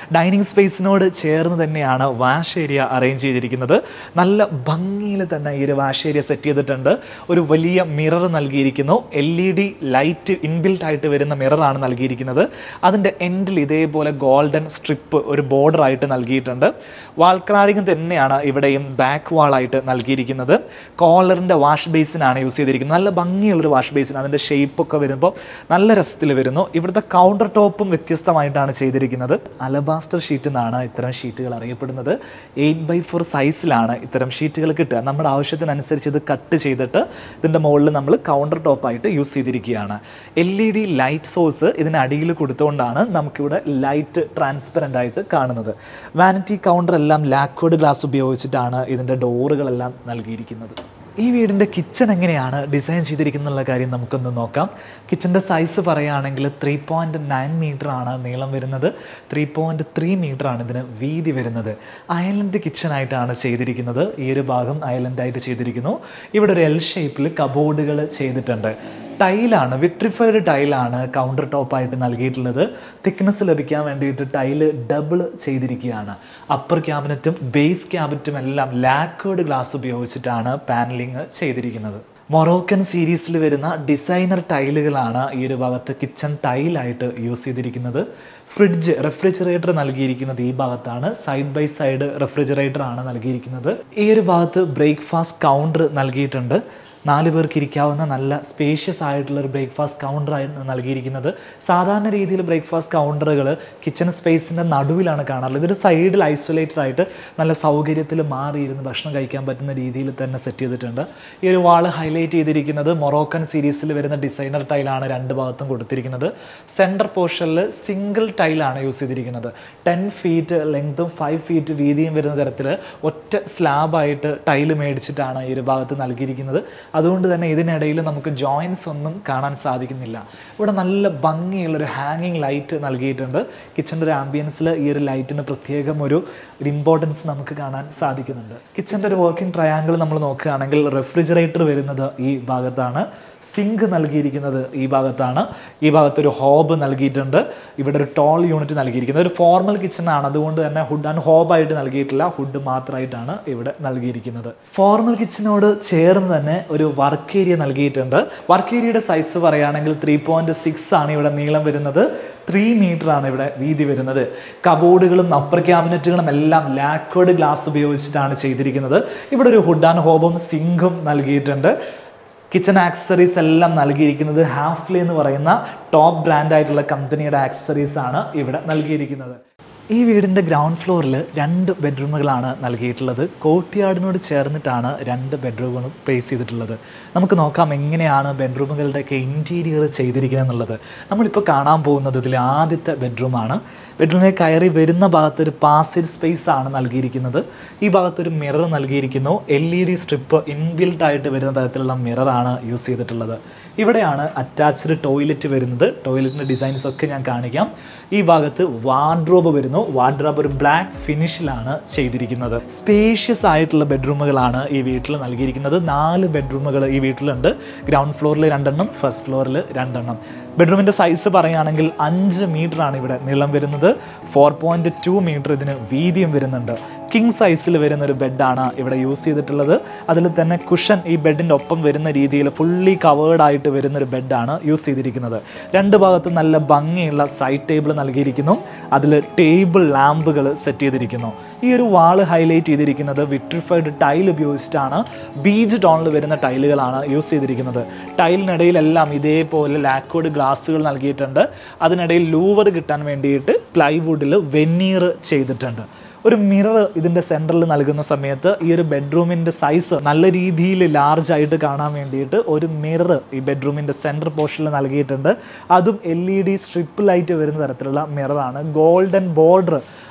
ഡൈനിങ് സ്പേസിനോട് ചേർന്ന് തന്നെയാണ് വാഷ് ഏരിയ അറേഞ്ച് ചെയ്തിരിക്കുന്നത് നല്ല ഭംഗിയിൽ തന്നെ ഈ ഒരു വാഷ് ഏരിയ സെറ്റ് ചെയ്തിട്ടുണ്ട് ഒരു വലിയ മിറർ നൽകിയിരിക്കുന്നു L E D light inbuilt ആയിട്ട് വരുന്ന മിററാണ് നൽകിയിരിക്കുന്നത് അതിൻ്റെ എൻഡിൽ ഇതേപോലെ ഗോൾഡൻ സ്ട്രിപ്പ് ഒരു ബോർഡർ ആയിട്ട് നൽകിയിട്ടുണ്ട് വാൾ ക്ലാഡിങ് തന്നെയാണ് ഇവിടെയും ബാക്ക് വാളായിട്ട് നൽകിയിരിക്കുന്നത് കോളറിൻ്റെ വാഷ് ബേസിനാണ് യൂസ് ചെയ്തിരിക്കുന്നത് നല്ല ഭംഗിയുള്ളൊരു വാഷ് ബേസിൻ അതിൻ്റെ ഷേപ്പൊക്കെ വരുമ്പോൾ നല്ല രസത്തിൽ വരുന്നു ഇവിടുത്തെ കൗണ്ടർ ടോപ്പും വ്യത്യസ്തമായിട്ടാണ് ചെയ്തിരിക്കുന്നത് അലബാസ്റ്റർ ഷീറ്റ് എന്നാണ് ഇത്തരം ഷീറ്റുകൾ അറിയപ്പെടുന്നത് എയ്റ്റ് ബൈ ഫോർ സൈസിലാണ് ഇത്തരം ഷീറ്റുകൾ കിട്ടുക നമ്മുടെ ആവശ്യത്തിനനുസരിച്ച് ഇത് കട്ട് ചെയ്തിട്ട് ഇതിൻ്റെ മുകളിൽ നമ്മൾ കൗണ്ടർ ടോപ്പായിട്ട് യൂസ് ചെയ്തിരിക്കുകയാണ് L E D light source ഇതിന് അടിയിൽ കൊടുത്തുകൊണ്ടാണ് നമുക്കിവിടെ ലൈറ്റ് ട്രാൻസ്പെറൻ്റ് ആയിട്ട് കാണുന്നത് വാനിറ്റി കൗണ്ടർ എല്ലാം ലാക്വേഡ് ഗ്ലാസ് ഉപയോഗിച്ചിട്ടാണ് ഇതിൻ്റെ ഡോറുകളെല്ലാം നൽകിയിരിക്കുന്നത് ഈ വീടിൻ്റെ കിച്ചൺ എങ്ങനെയാണ് ഡിസൈൻ ചെയ്തിരിക്കുന്നുള്ള കാര്യം നമുക്കൊന്ന് നോക്കാം കിച്ചൻ്റെ സൈസ് പറയുകയാണെങ്കിൽ ത്രീ പോയിൻറ്റ് നയൻ മീറ്റർ ആണ് നീളം വരുന്നത് ത്രീ പോയിൻറ്റ് ത്രീ മീറ്റർ ആണ് ഇതിന് വീതി വരുന്നത് ഐലൻഡ് കിച്ചണായിട്ടാണ് ചെയ്തിരിക്കുന്നത് ഈ ഒരു ഭാഗം ഐലൻഡായിട്ട് ചെയ്തിരിക്കുന്നു ഇവിടെ ഒരു എൽ ഷേപ്പിൽ കബോർഡുകൾ ചെയ്തിട്ടുണ്ട് ടൈലാണ് വിട്രിഫൈഡ് ടൈലാണ് കൗണ്ടർ ടോപ്പായിട്ട് നൽകിയിട്ടുള്ളത് തിക്നെസ് ലഭിക്കാൻ വേണ്ടിയിട്ട് ടൈല് ഡബിൾ ചെയ്തിരിക്കുകയാണ് അപ്പർ ക്യാബിനറ്റും ബേസ് ക്യാബിനറ്റും എല്ലാം ലാക്കേർഡ് ഗ്ലാസ് ഉപയോഗിച്ചിട്ടാണ് പാനലിങ് ചെയ്തിരിക്കുന്നത് മൊറോക്കൻ സീരീസിൽ വരുന്ന ഡിസൈനർ ടൈലുകളാണ് ഈ ഒരു ഭാഗത്ത് കിച്ചൺ ടൈലായിട്ട് യൂസ് ചെയ്തിരിക്കുന്നത് ഫ്രിഡ്ജ് റെഫ്രിജറേറ്റർ നൽകിയിരിക്കുന്നത് ഈ ഭാഗത്താണ് സൈഡ് ബൈ സൈഡ് റെഫ്രിജറേറ്റർ ആണ് നൽകിയിരിക്കുന്നത് ഈ ഒരു ഭാഗത്ത് ബ്രേക്ക്ഫാസ്റ്റ് കൗണ്ടർ നൽകിയിട്ടുണ്ട് നാല് പേർക്ക് ഇരിക്കാവുന്ന നല്ല സ്പേഷ്യസ് ആയിട്ടുള്ള ഒരു ബ്രേക്ക്ഫാസ്റ്റ് കൗണ്ടറായി നൽകിയിരിക്കുന്നത് സാധാരണ രീതിയിൽ ബ്രേക്ക്ഫാസ്റ്റ് കൗണ്ടറുകൾ കിച്ചൺ സ്പേസിൻ്റെ നടുവിലാണ് കാണാറുള്ളത് ഇതൊരു സൈഡിൽ ഐസൊലേറ്റഡ് ആയിട്ട് നല്ല സൗകര്യത്തിൽ മാറിയിരുന്ന് ഭക്ഷണം കഴിക്കാൻ പറ്റുന്ന രീതിയിൽ തന്നെ സെറ്റ് ചെയ്തിട്ടുണ്ട് ഈ ഒരു വാൾ ഹൈലൈറ്റ് ചെയ്തിരിക്കുന്നത് മൊറോക്കൻ സീരീസിൽ വരുന്ന ഡിസൈനർ ടൈലാണ് രണ്ട് ഭാഗത്തും കൊടുത്തിരിക്കുന്നത് സെൻറ്റർ പോർഷനിൽ സിംഗിൾ ടൈലാണ് യൂസ് ചെയ്തിരിക്കുന്നത് ടെൻ ഫീറ്റ് ലെങ്തും ഫൈവ് ഫീറ്റ് വീതിയും വരുന്ന തരത്തിൽ ഒറ്റ സ്ലാബായിട്ട് ടൈല് മേടിച്ചിട്ടാണ് ഈ ഒരു ഭാഗത്ത് നൽകിയിരിക്കുന്നത് അതുകൊണ്ട് തന്നെ ഇതിനിടയിൽ നമുക്ക് ജോയിൻസ് ഒന്നും കാണാൻ സാധിക്കുന്നില്ല ഇവിടെ നല്ല ഭംഗിയുള്ളൊരു ഹാങ്ങിങ് ലൈറ്റ് നൽകിയിട്ടുണ്ട് കിച്ചൻ്റെ ഒരു ആംബിയൻസിൽ ഈ ഒരു ലൈറ്റിന് പ്രത്യേകം ഒരു ഒരു ഇമ്പോർട്ടൻസ് നമുക്ക് കാണാൻ സാധിക്കുന്നുണ്ട് കിച്ചൻ്റെ ഒരു വർക്കിംഗ് ട്രയാങ്കിൾ നമ്മൾ നോക്കുകയാണെങ്കിൽ റെഫ്രിജറേറ്റർ വരുന്നത് ഈ ഭാഗത്താണ് സിങ്ക് നൽകിയിരിക്കുന്നത് ഈ ഭാഗത്താണ് ഈ ഭാഗത്ത് ഒരു ഹോബ് നൽകിയിട്ടുണ്ട് ഇവിടെ ഒരു ടോൾ യൂണിറ്റ് നൽകിയിരിക്കുന്നത് ഒരു ഫോർമൽ കിച്ചൺ ആണ് അതുകൊണ്ട് തന്നെ ഹുഡ് ആൻഡ് ഹോബായിട്ട് നൽകിയിട്ടില്ല ഹുഡ് മാത്രമായിട്ടാണ് ഇവിടെ നൽകിയിരിക്കുന്നത് ഫോർമൽ കിച്ചനോട് ചേർന്ന് തന്നെ ഒരു വർക്ക് ഏരിയ നൽകിയിട്ടുണ്ട് വർക്ക് ഏരിയയുടെ സൈസ് പറയുകയാണെങ്കിൽ ത്രീ പോയിന്റ് സിക്സ് ആണ് ഇവിടെ നീളം വരുന്നത് ത്രീ മീറ്റർ ആണ് ഇവിടെ വീതി വരുന്നത് കബോർഡുകളും അപ്പർ ക്യാബിനറ്റുകളും എല്ലാം ലാക്വേഡ് ഗ്ലാസ് ഉപയോഗിച്ചിട്ടാണ് ചെയ്തിരിക്കുന്നത് ഇവിടെ ഒരു ഹുഡ് ആൻഡ് ഹോബും സിങ്കും നൽകിയിട്ടുണ്ട് കിച്ചൺ ആക്സസറീസ് എല്ലാം നൽകിയിരിക്കുന്നത് ഹാഫ്ലി എന്ന് പറയുന്ന ടോപ്പ് ബ്രാൻഡ് ആയിട്ടുള്ള കമ്പനിയുടെ ആക്സസറീസ് ആണ് ഇവിടെ നൽകിയിരിക്കുന്നത് ഈ വീടിൻ്റെ ഗ്രൗണ്ട് ഫ്ലോറിൽ രണ്ട് ബെഡ്റൂമുകളാണ് നൽകിയിട്ടുള്ളത് കോർട്ട്യാർഡിനോട് ചേർന്നിട്ടാണ് രണ്ട് ബെഡ്റൂമുകളും പ്ലേസ് ചെയ്തിട്ടുള്ളത് നമുക്ക് നോക്കാം എങ്ങനെയാണ് ബെഡ്റൂമുകളുടെയൊക്കെ ഇൻറ്റീരിയർ ചെയ്തിരിക്കുന്നത് എന്നുള്ളത് നമ്മളിപ്പോൾ കാണാൻ പോകുന്നത് ഇതിൽ ആദ്യത്തെ ബെഡ്റൂമാണ് ബെഡ്റൂമിൽ കയറി വരുന്ന ഭാഗത്ത് ഒരു പാസേജ് സ്പേസ് ആണ് നൽകിയിരിക്കുന്നത് ഈ ഭാഗത്ത് ഒരു മിറർ നൽകിയിരിക്കുന്നു L E D strip inbuilt ആയിട്ട് വരുന്ന തരത്തിലുള്ള മിററാണ് യൂസ് ചെയ്തിട്ടുള്ളത് ഇവിടെയാണ് അറ്റാച്ച്ഡ് ടോയ്ലറ്റ് വരുന്നത് ടോയ്ലറ്റിൻ്റെ ഡിസൈൻസ് ഒക്കെ ഞാൻ കാണിക്കാം ഈ ഭാഗത്ത് വാർഡ്രോബ് വരുന്നു വാർഡ്രോബ് ഒരു ബ്ലാക്ക് ഫിനിഷിലാണ് ചെയ്തിരിക്കുന്നത് സ്പേഷ്യസ് ആയിട്ടുള്ള ബെഡ്റൂമുകളാണ് ഈ വീട്ടിൽ നൽകിയിരിക്കുന്നത് നാല് ബെഡ്റൂമുകൾ ഈ വീട്ടിലുണ്ട് ഗ്രൗണ്ട് ഫ്ലോറിൽ രണ്ടെണ്ണം ഫസ്റ്റ് ഫ്ലോറിൽ രണ്ടെണ്ണം ബെഡ്റൂമിൻ്റെ സൈസ് പറയുകയാണെങ്കിൽ അഞ്ച് മീറ്റർ ആണ് ഇവിടെ നീളം വരുന്നത് ഫോർ പോയിൻറ്റ് ടു മീറ്റർ ഇതിന് വീതിയും വരുന്നുണ്ട് കിങ് സൈസിൽ വരുന്ന ഒരു ബെഡാണ് ഇവിടെ യൂസ് ചെയ്തിട്ടുള്ളത് അതിൽ തന്നെ കുഷൻ ഈ ബെഡിൻ്റെ ഒപ്പം വരുന്ന രീതിയിൽ ഫുള്ളി കവേർഡ് ആയിട്ട് വരുന്ന ഒരു ബെഡാണ് യൂസ് ചെയ്തിരിക്കുന്നത് രണ്ട് ഭാഗത്തും നല്ല ഭംഗിയുള്ള സൈഡ് ടേബിൾ നൽകിയിരിക്കുന്നു അതിൽ ടേബിൾ ലാമ്പുകൾ സെറ്റ് ചെയ്തിരിക്കുന്നു ഈ ഒരു വാള് ഹൈലൈറ്റ് ചെയ്തിരിക്കുന്നത് വിട്രിഫൈഡ് ടൈൽ ഉപയോഗിച്ചിട്ടാണ് ബീച്ച് ടോണിൽ വരുന്ന ടൈലുകളാണ് യൂസ് ചെയ്തിരിക്കുന്നത് ടൈലിനിടയിലെല്ലാം ഇതേപോലെ ലാക്വേഡ് ഗ്ലാസുകൾ നൽകിയിട്ടുണ്ട് അതിനിടയിൽ ലൂവർ കിട്ടാൻ വേണ്ടിയിട്ട് പ്ലൈവുഡിൽ വെന്നീർ ചെയ്തിട്ടുണ്ട് ഒരു മിറർ ഇതിൻ്റെ സെൻറ്ററിൽ നൽകുന്ന സമയത്ത് ഈ ഒരു ബെഡ്റൂമിൻ്റെ സൈസ് നല്ല രീതിയിൽ ലാർജ് ആയിട്ട് കാണാൻ വേണ്ടിയിട്ട് ഒരു മിറർ ഈ ബെഡ്റൂമിൻ്റെ സെൻറ്റർ പോർഷനിൽ നൽകിയിട്ടുണ്ട് അതും L E D strip light വരുന്ന തരത്തിലുള്ള മിററാണ് ഗോൾഡൻ ബോർഡർ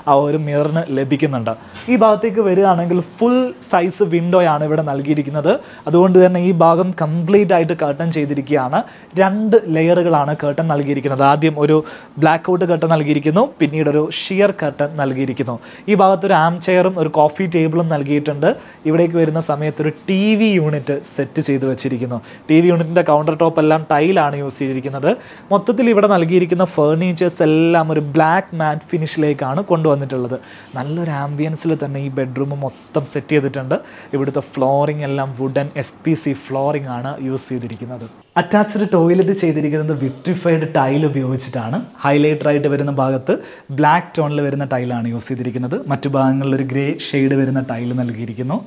ആ ഒരു മിററിന് ലഭിക്കുന്നുണ്ട് ഈ ഭാഗത്തേക്ക് വരികയാണെങ്കിൽ ഫുൾ സൈസ് വിൻഡോയാണ് ഇവിടെ നൽകിയിരിക്കുന്നത് അതുകൊണ്ട് തന്നെ ഈ ഭാഗം കംപ്ലീറ്റ് ആയിട്ട് കർട്ടൻ ചെയ്തിരിക്കുകയാണ് രണ്ട് ലെയറുകളാണ് കർട്ടൻ നൽകിയിരിക്കുന്നത് ആദ്യം ഒരു ബ്ലാക്ക് ഔട്ട് കർട്ടൻ നൽകിയിരിക്കുന്നു പിന്നീട് ഒരു ഷിയർ കർട്ടൻ നൽകിയിരിക്കുന്നു ഈ ഭാഗത്ത് ഒരു ആം ചെയറും ഒരു കോഫി ടേബിളും നൽകിയിട്ടുണ്ട് ഇവിടേക്ക് വരുന്ന സമയത്ത് ഒരു ടി വി യൂണിറ്റ് സെറ്റ് ചെയ്ത് വെച്ചിരിക്കുന്നു ടി വി യൂണിറ്റിൻ്റെ കൗണ്ടർ ടോപ്പ് എല്ലാം ടൈലാണ് യൂസ് ചെയ്തിരിക്കുന്നത് മൊത്തത്തിൽ ഇവിടെ നൽകിയിരിക്കുന്ന ഫേർണിച്ചേഴ്സ് എല്ലാം ഒരു ബ്ലാക്ക് മാറ്റ് ഫിനിഷിലേക്കാണ് കൊണ്ടുവന്നിട്ടുള്ളത് നല്ലൊരു ആംബിയൻസിൽ തന്നെ ഈ ബെഡ്റൂം മൊത്തം സെറ്റ് ചെയ്തിട്ടുണ്ട് ഇവിടുത്തെ ഫ്ലോറിംഗ് എല്ലാം wooden S P C flooring ആണ് യൂസ് ചെയ്തിരിക്കുന്നത് അറ്റാച്ച്ഡ് ടോയ്ലറ്റ് ചെയ്തിരിക്കുന്നത് വിട്രിഫൈഡ് ടൈൽ ഉപയോഗിച്ചിട്ടാണ് ഹൈലൈറ്റർ ആയിട്ട് വരുന്ന ഭാഗത്ത് ബ്ലാക്ക് ടോണിൽ വരുന്ന ടൈലാണ് യൂസ് ചെയ്തിരിക്കുന്നത് മറ്റു ഭാഗങ്ങളിൽ ഒരു ഗ്രേ ഷെയ്ഡ് വരുന്ന ടൈൽ നൽകിയിരിക്കുന്നു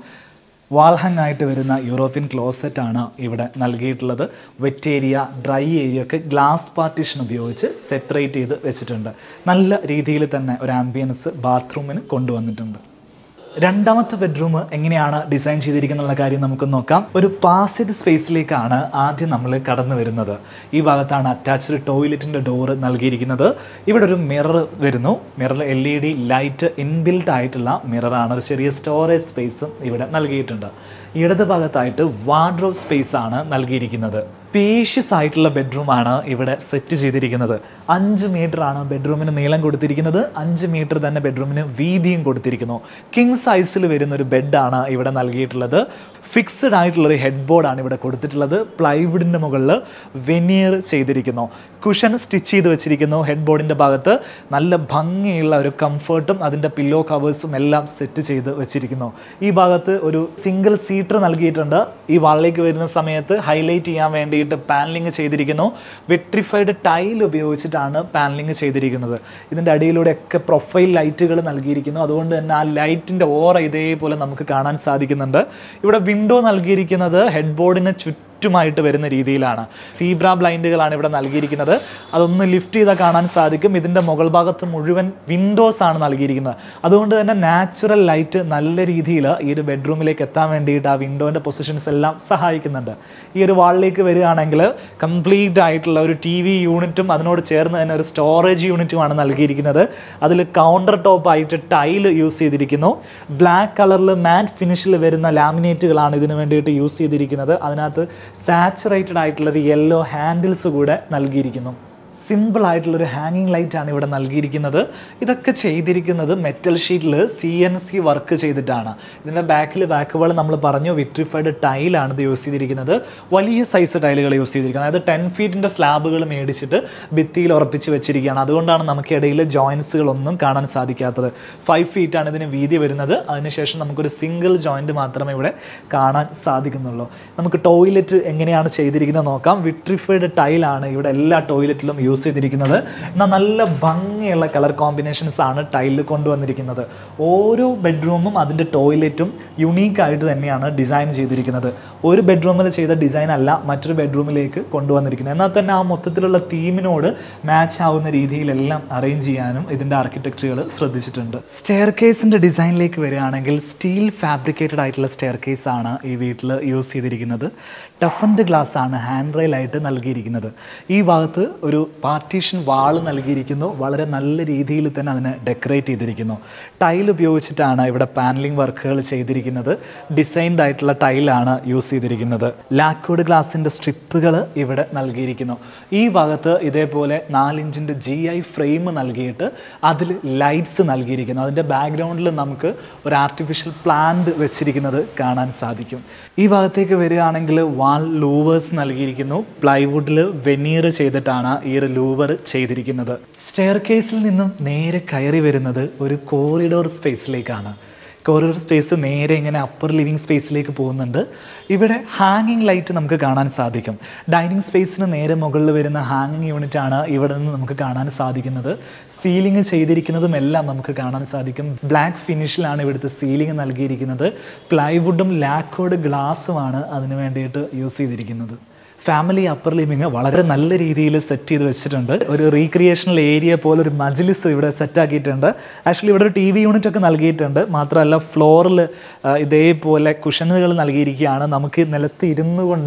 വാൾഹങ് ആയിട്ട് വരുന്ന യൂറോപ്യൻ ക്ലോസറ്റ് ആണ് ഇവിടെ നൽകിയിട്ടുള്ളത് വെറ്റ് ഏരിയ ഡ്രൈ ഏരിയ ഒക്കെ ഗ്ലാസ് പാർട്ടീഷൻ ഉപയോഗിച്ച് സെപ്പറേറ്റ് ചെയ്ത് വെച്ചിട്ടുണ്ട് നല്ല രീതിയിൽ തന്നെ ഒരു ആംബിയൻസ് ബാത്റൂമിന് കൊണ്ടുവന്നിട്ടുണ്ട് രണ്ടാമത്തെ ബെഡ്റൂം എങ്ങനെയാണ് ഡിസൈൻ ചെയ്തിരിക്കുന്ന കാര്യം നമുക്ക് നോക്കാം ഒരു പാസേജ് സ്പേസിലേക്കാണ് ആദ്യം നമ്മൾ കടന്നു വരുന്നത് ഈ ഭാഗത്താണ് അറ്റാച്ച്ഡ് ടോയ്ലറ്റിൻ്റെ ഡോറ് നൽകിയിരിക്കുന്നത് ഇവിടെ ഒരു മിറർ വരുന്നു മിററിൽ L E D light inbuilt ആയിട്ടുള്ള മിററാണ് ഒരു ചെറിയ സ്റ്റോറേജ് സ്പേസും ഇവിടെ നൽകിയിട്ടുണ്ട് ഇടത് ഭാഗത്തായിട്ട് വാർഡ്രോബ് സ്പേസ് ആണ് നൽകിയിരിക്കുന്നത് സ്പേഷ്യസ് ആയിട്ടുള്ള ബെഡ്റൂമാണ് ഇവിടെ സെറ്റ് ചെയ്തിരിക്കുന്നത് അഞ്ച് മീറ്റർ ആണ് ബെഡ്റൂമിന് നീളം കൊടുത്തിരിക്കുന്നത് അഞ്ച് മീറ്റർ തന്നെ ബെഡ്റൂമിന് വീതിയും കൊടുത്തിരിക്കുന്നു കിങ് സൈസിൽ വരുന്ന ഒരു ബെഡാണ് ഇവിടെ നൽകിയിട്ടുള്ളത് ഫിക്സ്ഡ് ആയിട്ടുള്ള ഒരു ഹെഡ് ബോർഡാണ് ഇവിടെ കൊടുത്തിട്ടുള്ളത് പ്ലൈവുഡിൻ്റെ മുകളിൽ വെനിയർ ചെയ്തിരിക്കുന്നു കുഷൻ സ്റ്റിച്ച് ചെയ്ത് വെച്ചിരിക്കുന്നു ഹെഡ് ബോർഡിൻ്റെ ഭാഗത്ത് നല്ല ഭംഗിയുള്ള ഒരു കംഫർട്ടും അതിൻ്റെ പില്ലോ കവേഴ്സും എല്ലാം സെറ്റ് ചെയ്ത് വെച്ചിരിക്കുന്നു ഈ ഭാഗത്ത് ഒരു സിംഗിൾ സീറ്റർ നൽകിയിട്ടുണ്ട് ഈ വാളിലേക്ക് വരുന്ന സമയത്ത് ഹൈലൈറ്റ് ചെയ്യാൻ വേണ്ടിയിട്ട് പാനലിങ് ചെയ്തിരിക്കുന്നു വെട്രിഫൈഡ് ടൈൽ ഉപയോഗിച്ചിട്ടാണ് പാനലിങ് ചെയ്തിരിക്കുന്നത് ഇതിൻ്റെ അടിയിലൂടെയൊക്കെ പ്രൊഫൈൽ ലൈറ്റുകൾ നൽകിയിരിക്കുന്നു അതുകൊണ്ട് തന്നെ ആ ലൈറ്റിൻ്റെ ഓറ ഇതേപോലെ നമുക്ക് കാണാൻ സാധിക്കുന്നുണ്ട് ഇവിടെ വിൻഡോ നൽകിയിരിക്കുന്നത് ഹെഡ് ബോർഡിന് ചുറ്റും ചുറ്റുമായിട്ട് വരുന്ന രീതിയിലാണ് സീബ്ര ബ്ലൈൻഡുകളാണ് ഇവിടെ നൽകിയിരിക്കുന്നത് അതൊന്ന് ലിഫ്റ്റ് ചെയ്താൽ കാണാൻ സാധിക്കും ഇതിൻ്റെ മുകൾ ഭാഗത്ത് മുഴുവൻ വിൻഡോസ് ആണ് നൽകിയിരിക്കുന്നത് അതുകൊണ്ട് തന്നെ നാച്ചുറൽ ലൈറ്റ് നല്ല രീതിയിൽ ഈ ഒരു ബെഡ്റൂമിലേക്ക് എത്താൻ വേണ്ടിയിട്ട് ആ വിൻഡോൻ്റെ പൊസിഷൻസ് എല്ലാം സഹായിക്കുന്നുണ്ട് ഈ ഒരു വാളിലേക്ക് വരികയാണെങ്കിൽ കംപ്ലീറ്റ് ആയിട്ടുള്ള ഒരു ടി വി യൂണിറ്റും അതിനോട് ചേർന്ന് തന്നെ ഒരു സ്റ്റോറേജ് യൂണിറ്റുമാണ് നൽകിയിരിക്കുന്നത് അതിൽ കൗണ്ടർ ടോപ്പ് ആയിട്ട് ടൈൽ യൂസ് ചെയ്തിരിക്കുന്നു ബ്ലാക്ക് കളറിൽ മാറ്റ് ഫിനിഷിൽ വരുന്ന ലാമിനേറ്റുകളാണ് ഇതിന് വേണ്ടിയിട്ട് യൂസ് ചെയ്തിരിക്കുന്നത് അതിനകത്ത് സാച്ചുറേറ്റഡ് ആയിട്ടുള്ള ഒരു യെല്ലോ ഹാൻഡിൽസ് കൂടെ നൽകിയിരിക്കുന്നു സിമ്പിൾ ആയിട്ടുള്ളൊരു ഹാങ്ങിങ് ലൈറ്റ് ആണ് ഇവിടെ നൽകിയിരിക്കുന്നത് ഇതൊക്കെ ചെയ്തിരിക്കുന്നത് മെറ്റൽ ഷീറ്റിൽ സി എൻ സി വർക്ക് ചെയ്തിട്ടാണ് ഇതിൻ്റെ ബാക്കിൽ ബാക്ക് വാൾ നമ്മൾ പറഞ്ഞു വിട്രിഫൈഡ് ടൈലാണ് ഇത് യൂസ് ചെയ്തിരിക്കുന്നത് വലിയ സൈസ് ടൈലുകൾ യൂസ് ചെയ്തിരിക്കുന്നത് അതായത് ടെൻ ഫീറ്റിൻ്റെ സ്ലാബുകൾ മേടിച്ചിട്ട് ഭിത്തിയിൽ ഉറപ്പിച്ച് വെച്ചിരിക്കുകയാണ് അതുകൊണ്ടാണ് നമുക്ക് ഇടയിൽ ജോയിൻസുകളൊന്നും കാണാൻ സാധിക്കാത്തത് ഫൈവ് ഫീറ്റാണ് ഇതിന് വീതി വരുന്നത് അതിനുശേഷം നമുക്കൊരു സിംഗിൾ ജോയിൻറ്റ് മാത്രമേ ഇവിടെ കാണാൻ സാധിക്കുന്നുള്ളൂ നമുക്ക് ടോയ്ലറ്റ് എങ്ങനെയാണ് ചെയ്തിരിക്കുന്നത് നോക്കാം വിട്രിഫൈഡ് ടൈലാണ് ഇവിടെ എല്ലാ ടോയ്ലറ്റിലും യൂസ് ചെയ്തിരിക്കുന്നത് എന്നാൽ നല്ല ഭംഗിയുള്ള കളർ കോമ്പിനേഷൻസ് ആണ് ടൈലിൽ കൊണ്ടുവന്നിരിക്കുന്നത് ഓരോ ബെഡ്റൂമും അതിൻ്റെ ടോയ്ലറ്റും യുണീക്ക് ആയിട്ട് തന്നെയാണ് ഡിസൈൻ ചെയ്തിരിക്കുന്നത് ഒരു ബെഡ്റൂമിൽ ചെയ്ത ഡിസൈൻ അല്ല മറ്റൊരു ബെഡ്റൂമിലേക്ക് കൊണ്ടുവന്നിരിക്കുന്നത് എന്നാൽ തന്നെ ആ മൊത്തത്തിലുള്ള തീമിനോട് മാച്ച് ആവുന്ന രീതിയിലെല്ലാം അറേഞ്ച് ചെയ്യാനും ഇതിൻ്റെ ആർക്കിടെക്ചറുകൾ ശ്രദ്ധിച്ചിട്ടുണ്ട് സ്റ്റെയർ കേസിൻ്റെ ഡിസൈനിലേക്ക് വരികയാണെങ്കിൽ സ്റ്റീൽ ഫാബ്രിക്കേറ്റഡ് ആയിട്ടുള്ള സ്റ്റെയർ കേസ് ആണ് ഈ വീട്ടിൽ യൂസ് ചെയ്തിരിക്കുന്നത് ടഫൻഡ് ഗ്ലാസ് ആണ് ഹാൻഡ് റെയിലായിട്ട് നൽകിയിരിക്കുന്നത് ഈ ഭാഗത്ത് ഒരു പാർട്ടീഷൻ വാള് നൽകിയിരിക്കുന്നു വളരെ നല്ല രീതിയിൽ തന്നെ അതിനെ ഡെക്കറേറ്റ് ചെയ്തിരിക്കുന്നു ടൈൽ ഉപയോഗിച്ചിട്ടാണ് ഇവിടെ പാനലിംഗ് വർക്കുകൾ ചെയ്തിരിക്കുന്നത് ഡിസൈൻഡ് ആയിട്ടുള്ള ടൈലാണ് യൂസ് ചെയ്തിരിക്കുന്നത് ലാക്കൂഡ് ഗ്ലാസിൻ്റെ സ്ട്രിപ്പുകൾ ഇവിടെ നൽകിയിരിക്കുന്നു ഈ ഭാഗത്ത് ഇതേപോലെ നാലിഞ്ചിൻ്റെ ജി ഐ ഫ്രെയിം നൽകിയിട്ട് അതിൽ ലൈറ്റ്സ് നൽകിയിരിക്കുന്നു അതിൻ്റെ ബാക്ക്ഗ്രൗണ്ടിൽ നമുക്ക് ഒരു ആർട്ടിഫിഷ്യൽ പ്ലാന്റ് വെച്ചിരിക്കുന്നത് കാണാൻ സാധിക്കും ഈ ഭാഗത്തേക്ക് വരികയാണെങ്കിൽ വാൾ ലൂവേഴ്സ് നൽകിയിരിക്കുന്നു പ്ലൈവുഡിൽ വെനീർ ചെയ്തിട്ടാണ് ഈ ഒരു ലൂവർ ചെയ്തിരിക്കുന്നത് സ്റ്റെയർ കേസിൽ നിന്നും നേരെ കയറി വരുന്നത് ഒരു കോറിഡോർ സ്പേസിലേക്കാണ് കോറിഡോർ സ്പേസ് നേരെ ഇങ്ങനെ അപ്പർ ലിവിങ് സ്പേസിലേക്ക് പോകുന്നുണ്ട് ഇവിടെ ഹാങ്ങിങ് ലൈറ്റ് നമുക്ക് കാണാൻ സാധിക്കും ഡൈനിങ് സ്പേസിന് നേരെ മുകളിൽ വരുന്ന ഹാങ്ങിങ് യൂണിറ്റ് ആണ് ഇവിടെ നിന്ന് നമുക്ക് കാണാൻ സാധിക്കുന്നത് സീലിംഗ് ചെയ്തിരിക്കുന്നതും എല്ലാം നമുക്ക് കാണാൻ സാധിക്കും ബ്ലാക്ക് ഫിനിഷിലാണ് ഇവിടുത്തെ സീലിംഗ് നൽകിയിരിക്കുന്നത് പ്ലൈവുഡും ലാക്കോഡ് ഗ്ലാസ്സുമാണ് അതിന് വേണ്ടിയിട്ട് യൂസ് ചെയ്തിരിക്കുന്നത് ഫാമിലി അപ്പർ ലിവിങ് വളരെ നല്ല രീതിയിൽ സെറ്റ് ചെയ്ത് വെച്ചിട്ടുണ്ട് ഒരു റീക്രിയേഷണൽ ഏരിയ പോലെ ഒരു മജ്ലിസ് ഇവിടെ സെറ്റ് ആക്കിയിട്ടുണ്ട് ആക്ച്വലി ഇവിടെ ഒരു ടി വി യൂണിറ്റ് ഒക്കെ നൽകിയിട്ടുണ്ട് മാത്രമല്ല ഫ്ലോറിൽ ഇതേപോലെ കുഷനുകൾ നൽകിയിരിക്കുകയാണ് നമുക്ക് നിലത്ത് ഇരുന്നു കൊണ്ട്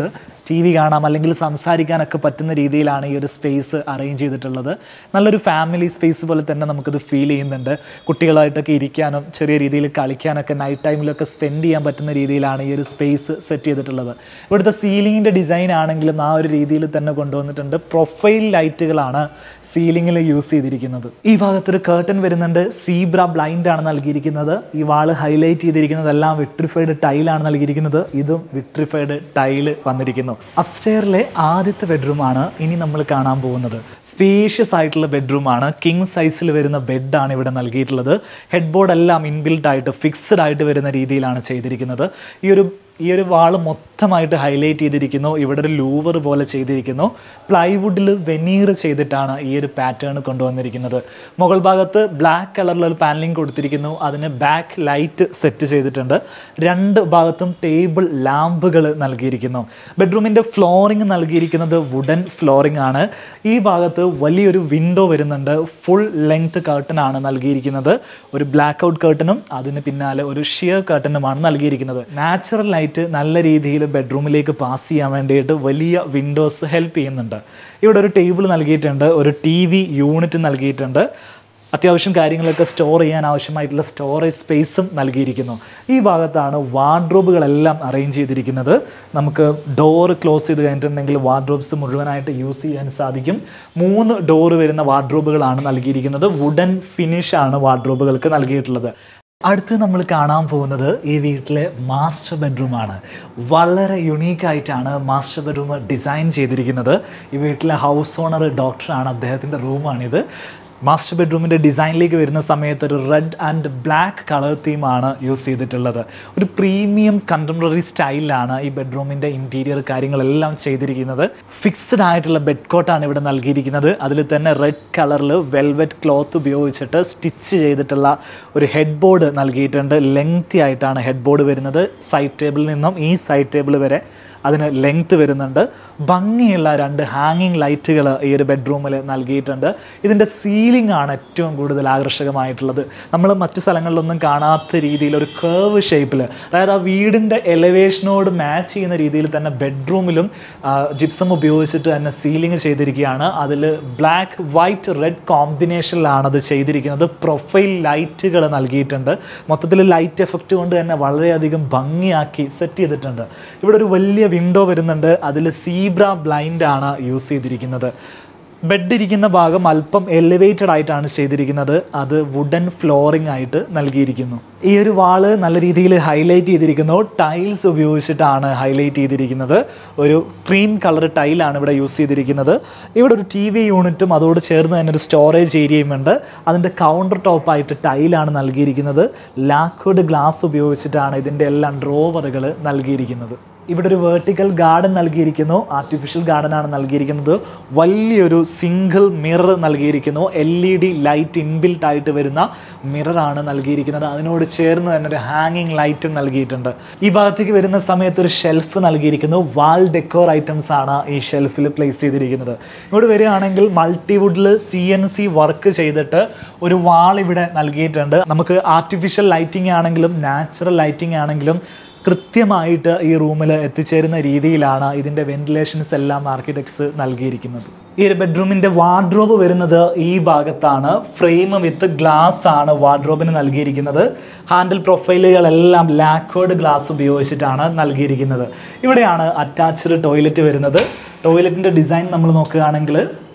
ടി വി കാണാം അല്ലെങ്കിൽ സംസാരിക്കാനൊക്കെ പറ്റുന്ന രീതിയിലാണ് ഈ ഒരു സ്പേസ് അറേഞ്ച് ചെയ്തിട്ടുള്ളത് നല്ലൊരു ഫാമിലി സ്പേസ് പോലെ തന്നെ നമുക്കത് ഫീൽ ചെയ്യുന്നുണ്ട് കുട്ടികളായിട്ടൊക്കെ ഇരിക്കാനും ചെറിയ രീതിയിൽ കളിക്കാനൊക്കെ നൈറ്റ് ടൈമിലൊക്കെ സ്പെൻഡ് ചെയ്യാൻ പറ്റുന്ന രീതിയിലാണ് ഈ ഒരു സ്പേസ് സെറ്റ് ചെയ്തിട്ടുള്ളത് ഇവിടുത്തെ സീലിങ്ങിൻ്റെ ഡിസൈൻ ആണെങ്കിലും ആ ഒരു രീതിയിൽ തന്നെ കൊണ്ടുവന്നിട്ടുണ്ട് പ്രൊഫൈൽ ലൈറ്റുകളാണ് സീലിങ്ങിൽ യൂസ് ചെയ്തിരിക്കുന്നത് ഈ ഭാഗത്തൊരു കേർട്ടൻ വരുന്നുണ്ട് സീബ്ര ബ്ലൈൻഡ് ആണ് നൽകിയിരിക്കുന്നത് ഈ വാള് ഹൈലൈറ്റ് ചെയ്തിരിക്കുന്നതെല്ലാം വിട്രിഫൈഡ് ടൈലാണ് നൽകിയിരിക്കുന്നത് ഇതും വിട്രിഫൈഡ് ടൈല് വന്നിരിക്കുന്നു അപ്സ്റ്റെയറിലെ ആദ്യത്തെ ബെഡ്റൂമാണ് ഇനി നമ്മൾ കാണാൻ പോകുന്നത് സ്പേഷ്യസ് ആയിട്ടുള്ള ബെഡ്റൂമാണ് കിങ് സൈസിൽ വരുന്ന ബെഡാണ് ഇവിടെ നൽകിയിട്ടുള്ളത് ഹെഡ് ബോർഡ് എല്ലാം ഇൻബിൽട്ട് ആയിട്ട് ഫിക്സ്ഡ് ആയിട്ട് വരുന്ന രീതിയിലാണ് ചെയ്തിരിക്കുന്നത് ഈ ഒരു ഈ ഒരു വാള് മൊത്തമായിട്ട് ഹൈലൈറ്റ് ചെയ്തിരിക്കുന്നു ഇവിടെ ഒരു ലൂവർ പോലെ ചെയ്തിരിക്കുന്നു പ്ലൈവുഡിൽ വെനീർ ചെയ്തിട്ടാണ് ഈ ഒരു പാറ്റേൺ കൊണ്ടുവന്നിരിക്കുന്നത് മുകൾ ഭാഗത്ത് ബ്ലാക്ക് കളറിലൊരു പാനലിംഗ് കൊടുത്തിരിക്കുന്നു അതിന് ബാക്ക് ലൈറ്റ് സെറ്റ് ചെയ്തിട്ടുണ്ട് രണ്ട് ഭാഗത്തും ടേബിൾ ലാമ്പുകൾ നൽകിയിരിക്കുന്നു ബെഡ്റൂമിൻ്റെ ഫ്ലോറിംഗ് നൽകിയിരിക്കുന്നത് വുഡൻ ഫ്ലോറിംഗ് ആണ് ഈ ഭാഗത്ത് വലിയൊരു വിൻഡോ വരുന്നുണ്ട് ഫുൾ ലെങ്ത് കർട്ടൻ ആണ് നൽകിയിരിക്കുന്നത് ഒരു ബ്ലാക്ക് ഔട്ട് കർട്ടനും അതിന് പിന്നാലെ ഒരു ഷിയർ കർട്ടനുമാണ് നൽകിയിരിക്കുന്നത് നാച്ചുറൽ ലൈറ്റ് നല്ല രീതിയിൽ ബെഡ്റൂമിലേക്ക് പാസ് ചെയ്യാൻ വേണ്ടിയിട്ട് വലിയ വിൻഡോസ് ഹെൽപ്പ് ചെയ്യുന്നുണ്ട് ഇവിടെ ഒരു ടേബിൾ നൽകിയിട്ടുണ്ട് ഒരു ടി വി യൂണിറ്റ് നൽകിയിട്ടുണ്ട് അത്യാവശ്യം കാര്യങ്ങളൊക്കെ സ്റ്റോർ ചെയ്യാൻ ആവശ്യമായിട്ടുള്ള സ്റ്റോറേജ് സ്പേസും നൽകിയിരിക്കുന്നു ഈ ഭാഗത്താണ് വാർഡ്രോബുകളെല്ലാം അറേഞ്ച് ചെയ്തിരിക്കുന്നത് നമുക്ക് ഡോറ് ക്ലോസ് ചെയ്ത് കഴിഞ്ഞിട്ടുണ്ടെങ്കിൽ വാർഡ്രോബ്സ് മുഴുവനായിട്ട് യൂസ് ചെയ്യാൻ സാധിക്കും മൂന്ന് ഡോറ് വരുന്ന വാർഡ്രോബുകളാണ് നൽകിയിരിക്കുന്നത് വുഡൻ ഫിനിഷാണ് വാർഡ്രോബുകൾക്ക് നൽകിയിട്ടുള്ളത് അടുത്ത് നമ്മൾ കാണാൻ പോകുന്നത് ഈ വീട്ടിലെ മാസ്റ്റർ ബെഡ്റൂമാണ് വളരെ യുണീക്കായിട്ടാണ് മാസ്റ്റർ ബെഡ്റൂം ഡിസൈൻ ചെയ്തിരിക്കുന്നത് ഈ വീട്ടിലെ ഹൗസ് ഓണർ ഡോക്ടറാണ് അദ്ദേഹത്തിൻ്റെ റൂമാണിത് മാസ്റ്റർ ബെഡ്റൂമിൻ്റെ ഡിസൈനിലേക്ക് വരുന്ന സമയത്ത് ഒരു റെഡ് ആൻഡ് ബ്ലാക്ക് കളർ തീമാണ് യൂസ് ചെയ്തിട്ടുള്ളത് ഒരു പ്രീമിയം കണ്ടംപററി സ്റ്റൈലിലാണ് ഈ ബെഡ്റൂമിൻ്റെ ഇൻറ്റീരിയർ കാര്യങ്ങളെല്ലാം ചെയ്തിരിക്കുന്നത് ഫിക്സ്ഡ് ആയിട്ടുള്ള ബെഡ് കോട്ടാണ് ഇവിടെ നൽകിയിരിക്കുന്നത് അതിൽ തന്നെ റെഡ് കളറിൽ വെൽവെറ്റ് ക്ലോത്ത് ഉപയോഗിച്ചിട്ട് സ്റ്റിച്ച് ചെയ്തിട്ടുള്ള ഒരു ഹെഡ് ബോർഡ് നൽകിയിട്ടുണ്ട് ലെങ്തി ആയിട്ടാണ് ഹെഡ് ബോർഡ് വരുന്നത് സൈഡ് ടേബിളിൽ നിന്നും ഈ സൈഡ് ടേബിൾ വരെ അതിന് ലെങ്ത് വരുന്നുണ്ട് ഭംഗിയുള്ള രണ്ട് ഹാങ്ങിങ് ലൈറ്റുകൾ ഈ ഒരു ബെഡ്റൂമിൽ നൽകിയിട്ടുണ്ട് ഇതിൻ്റെ സീലിംഗ് ആണ് ഏറ്റവും കൂടുതൽ ആകർഷകമായിട്ടുള്ളത് നമ്മൾ മറ്റു സ്ഥലങ്ങളിലൊന്നും കാണാത്ത രീതിയിൽ ഒരു കേർവ് ഷേപ്പിൽ അതായത് ആ വീടിൻ്റെ എലവേഷനോട് മാച്ച് ചെയ്യുന്ന രീതിയിൽ തന്നെ ബെഡ്റൂമിലും ജിപ്സം ഉപയോഗിച്ചിട്ട് തന്നെ സീലിംഗ് ചെയ്തിരിക്കുകയാണ് അതിൽ ബ്ലാക്ക് വൈറ്റ് റെഡ് കോമ്പിനേഷനിലാണ് അത് ചെയ്തിരിക്കുന്നത് പ്രൊഫൈൽ ലൈറ്റുകൾ നൽകിയിട്ടുണ്ട് മൊത്തത്തിൽ ലൈറ്റ് എഫക്റ്റ് കൊണ്ട് തന്നെ വളരെയധികം ഭംഗിയാക്കി സെറ്റ് ചെയ്തിട്ടുണ്ട് ഇവിടെ ഒരു വലിയ വിൻഡോ വരുന്നുണ്ട് അതിൽ സീബ്ര ബ്ലൈൻഡ് ആണ് യൂസ് ചെയ്തിരിക്കുന്നത് ബെഡ് ഇരിക്കുന്ന ഭാഗം അല്പം എലിവേറ്റഡ് ആയിട്ടാണ് ചെയ്തിരിക്കുന്നത് അത് വുഡൻ ഫ്ലോറിംഗ് ആയിട്ട് നൽകിയിരിക്കുന്നു ഈ ഒരു വാള് നല്ല രീതിയിൽ ഹൈലൈറ്റ് ചെയ്തിരിക്കുന്നു ടൈൽസ് ഉപയോഗിച്ചിട്ടാണ് ഹൈലൈറ്റ് ചെയ്തിരിക്കുന്നത് ഒരു ക്രീം കളർ ടൈലാണ് ഇവിടെ യൂസ് ചെയ്തിരിക്കുന്നത് ഇവിടെ ഒരു ടി വി യൂണിറ്റും അതോട് ചേർന്ന് തന്നെ ഒരു സ്റ്റോറേജ് ഏരിയയും ഉണ്ട് അതിൻ്റെ കൗണ്ടർ ടോപ്പായിട്ട് ടൈലാണ് നൽകിയിരിക്കുന്നത് ലാക്വുഡ് ഗ്ലാസ് ഉപയോഗിച്ചിട്ടാണ് ഇതിൻ്റെ എല്ലാം ഡ്രോവറുകൾ നൽകിയിരിക്കുന്നത് ഇവിടെ ഒരു വേർട്ടിക്കൽ ഗാർഡൻ നൽകിയിരിക്കുന്നു ആർട്ടിഫിഷ്യൽ ഗാർഡൻ ആണ് നൽകിയിരിക്കുന്നത് വലിയൊരു സിംഗിൾ മിറർ നൽകിയിരിക്കുന്നു L E D light inbuilt ആയിട്ട് വരുന്ന മിററാണ് നൽകിയിരിക്കുന്നത് അതിനോട് ചേർന്ന് തന്നെ ഒരു ഹാങ്ങിങ് ലൈറ്റും നൽകിയിട്ടുണ്ട് ഈ ഭാഗത്തേക്ക് വരുന്ന സമയത്ത് ഒരു ഷെൽഫ് നൽകിയിരിക്കുന്നു വാൾ ഡെക്കോർ ഐറ്റംസ് ആണ് ഈ ഷെൽഫിൽ പ്ലേസ് ചെയ്തിരിക്കുന്നത് ഇങ്ങോട്ട് വരികയാണെങ്കിൽ മൾട്ടിവുഡിൽ സി എൻ സി വർക്ക് ചെയ്തിട്ട് ഒരു വാൾ ഇവിടെ നൽകിയിട്ടുണ്ട് നമുക്ക് ആർട്ടിഫിഷ്യൽ ലൈറ്റിംഗ് ആണെങ്കിലും നാച്ചുറൽ ലൈറ്റിംഗ് ആണെങ്കിലും കൃത്യമായിട്ട് ഈ റൂമിൽ എത്തിച്ചേരുന്ന രീതിയിലാണ് ഇതിൻ്റെ വെന്റിലേഷൻസ് എല്ലാം ആർക്കിടെക്ട്സ് നൽകിയിരിക്കുന്നത് ഈ ഒരു ബെഡ്റൂമിൻ്റെ വാർഡ്രോബ് വരുന്നത് ഈ ഭാഗത്താണ് ഫ്രെയിം വിത്ത് ഗ്ലാസ് ആണ് വാർഡ്രോബിന് നൽകിയിരിക്കുന്നത് ഹാൻഡിൽ പ്രൊഫൈലുകളെല്ലാം ലാക്വേർഡ് ഗ്ലാസ് ഉപയോഗിച്ചിട്ടാണ് നൽകിയിരിക്കുന്നത് ഇവിടെയാണ് അറ്റാച്ച്ഡ് ടോയ്ലറ്റ് വരുന്നത് ടോയ്ലറ്റിൻ്റെ ഡിസൈൻ നമ്മൾ നോക്കുകയാണെങ്കിൽ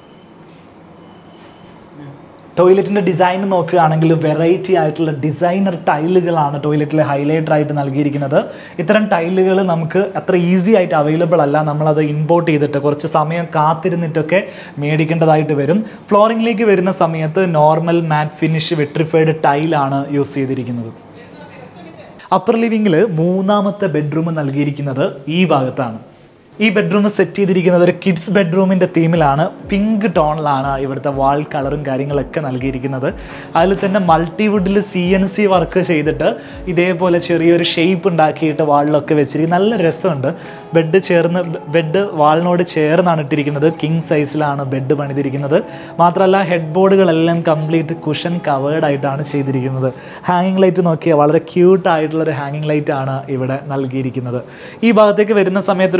ടോയ്ലറ്റിൻ്റെ ഡിസൈൻ നോക്കുകയാണെങ്കിൽ വെറൈറ്റി ആയിട്ടുള്ള ഡിസൈനർ ടൈലുകളാണ് ടോയ്ലറ്റിൽ ഹൈലൈറ്റർ ആയിട്ട് നൽകിയിരിക്കുന്നത് ഇത്തരം ടൈലുകൾ നമുക്ക് അത്ര ഈസി ആയിട്ട് അവൈലബിൾ അല്ല നമ്മളത് ഇമ്പോർട്ട് ചെയ്തിട്ട് കുറച്ച് സമയം കാത്തിരുന്നിട്ടൊക്കെ മേടിക്കേണ്ടതായിട്ട് വരും ഫ്ലോറിങ്ങിലേക്ക് വരുന്ന സമയത്ത് നോർമൽ മാറ്റ് ഫിനിഷ് വെട്രിഫൈഡ് ടൈലാണ് യൂസ് ചെയ്തിരിക്കുന്നത് അപ്പർ ലിവിങ്ങിൽ മൂന്നാമത്തെ ബെഡ്റൂം നൽകിയിരിക്കുന്നത് ഈ ഭാഗത്താണ് ഈ ബെഡ്റൂം സെറ്റ് ചെയ്തിരിക്കുന്നത് ഒരു കിഡ്സ് ബെഡ്റൂമിൻ്റെ തീമിലാണ് പിങ്ക് ടോണിലാണ് ഇവിടുത്തെ വാൾ കളറും കാര്യങ്ങളൊക്കെ നൽകിയിരിക്കുന്നത് അതിൽ തന്നെ മൾട്ടിവുഡിൽ സി എൻ സി വർക്ക് ചെയ്തിട്ട് ഇതേപോലെ ചെറിയൊരു ഷേപ്പ് ഉണ്ടാക്കിയിട്ട് വാളിലൊക്കെ വെച്ചിരിക്കും നല്ല രസമുണ്ട് ബെഡ് ചേർന്ന് ബെഡ് വാളിനോട് ചേർന്നാണ് ഇട്ടിരിക്കുന്നത് കിങ് സൈസിലാണ് ബെഡ് പണിതിരിക്കുന്നത് മാത്രമല്ല ഹെഡ് ബോർഡുകളെല്ലാം കംപ്ലീറ്റ് കുഷൻ കവേർഡ് ആയിട്ടാണ് ചെയ്തിരിക്കുന്നത് ഹാങ്ങിങ് ലൈറ്റ് നോക്കിയാൽ വളരെ ക്യൂട്ട് ആയിട്ടുള്ള ഒരു ഹാങ്ങിങ് ലൈറ്റ് ആണ് ഇവിടെ നൽകിയിരിക്കുന്നത് ഈ ഭാഗത്തേക്ക് വരുന്ന സമയത്ത് ഒരു ഡ്രസ്സിംഗ്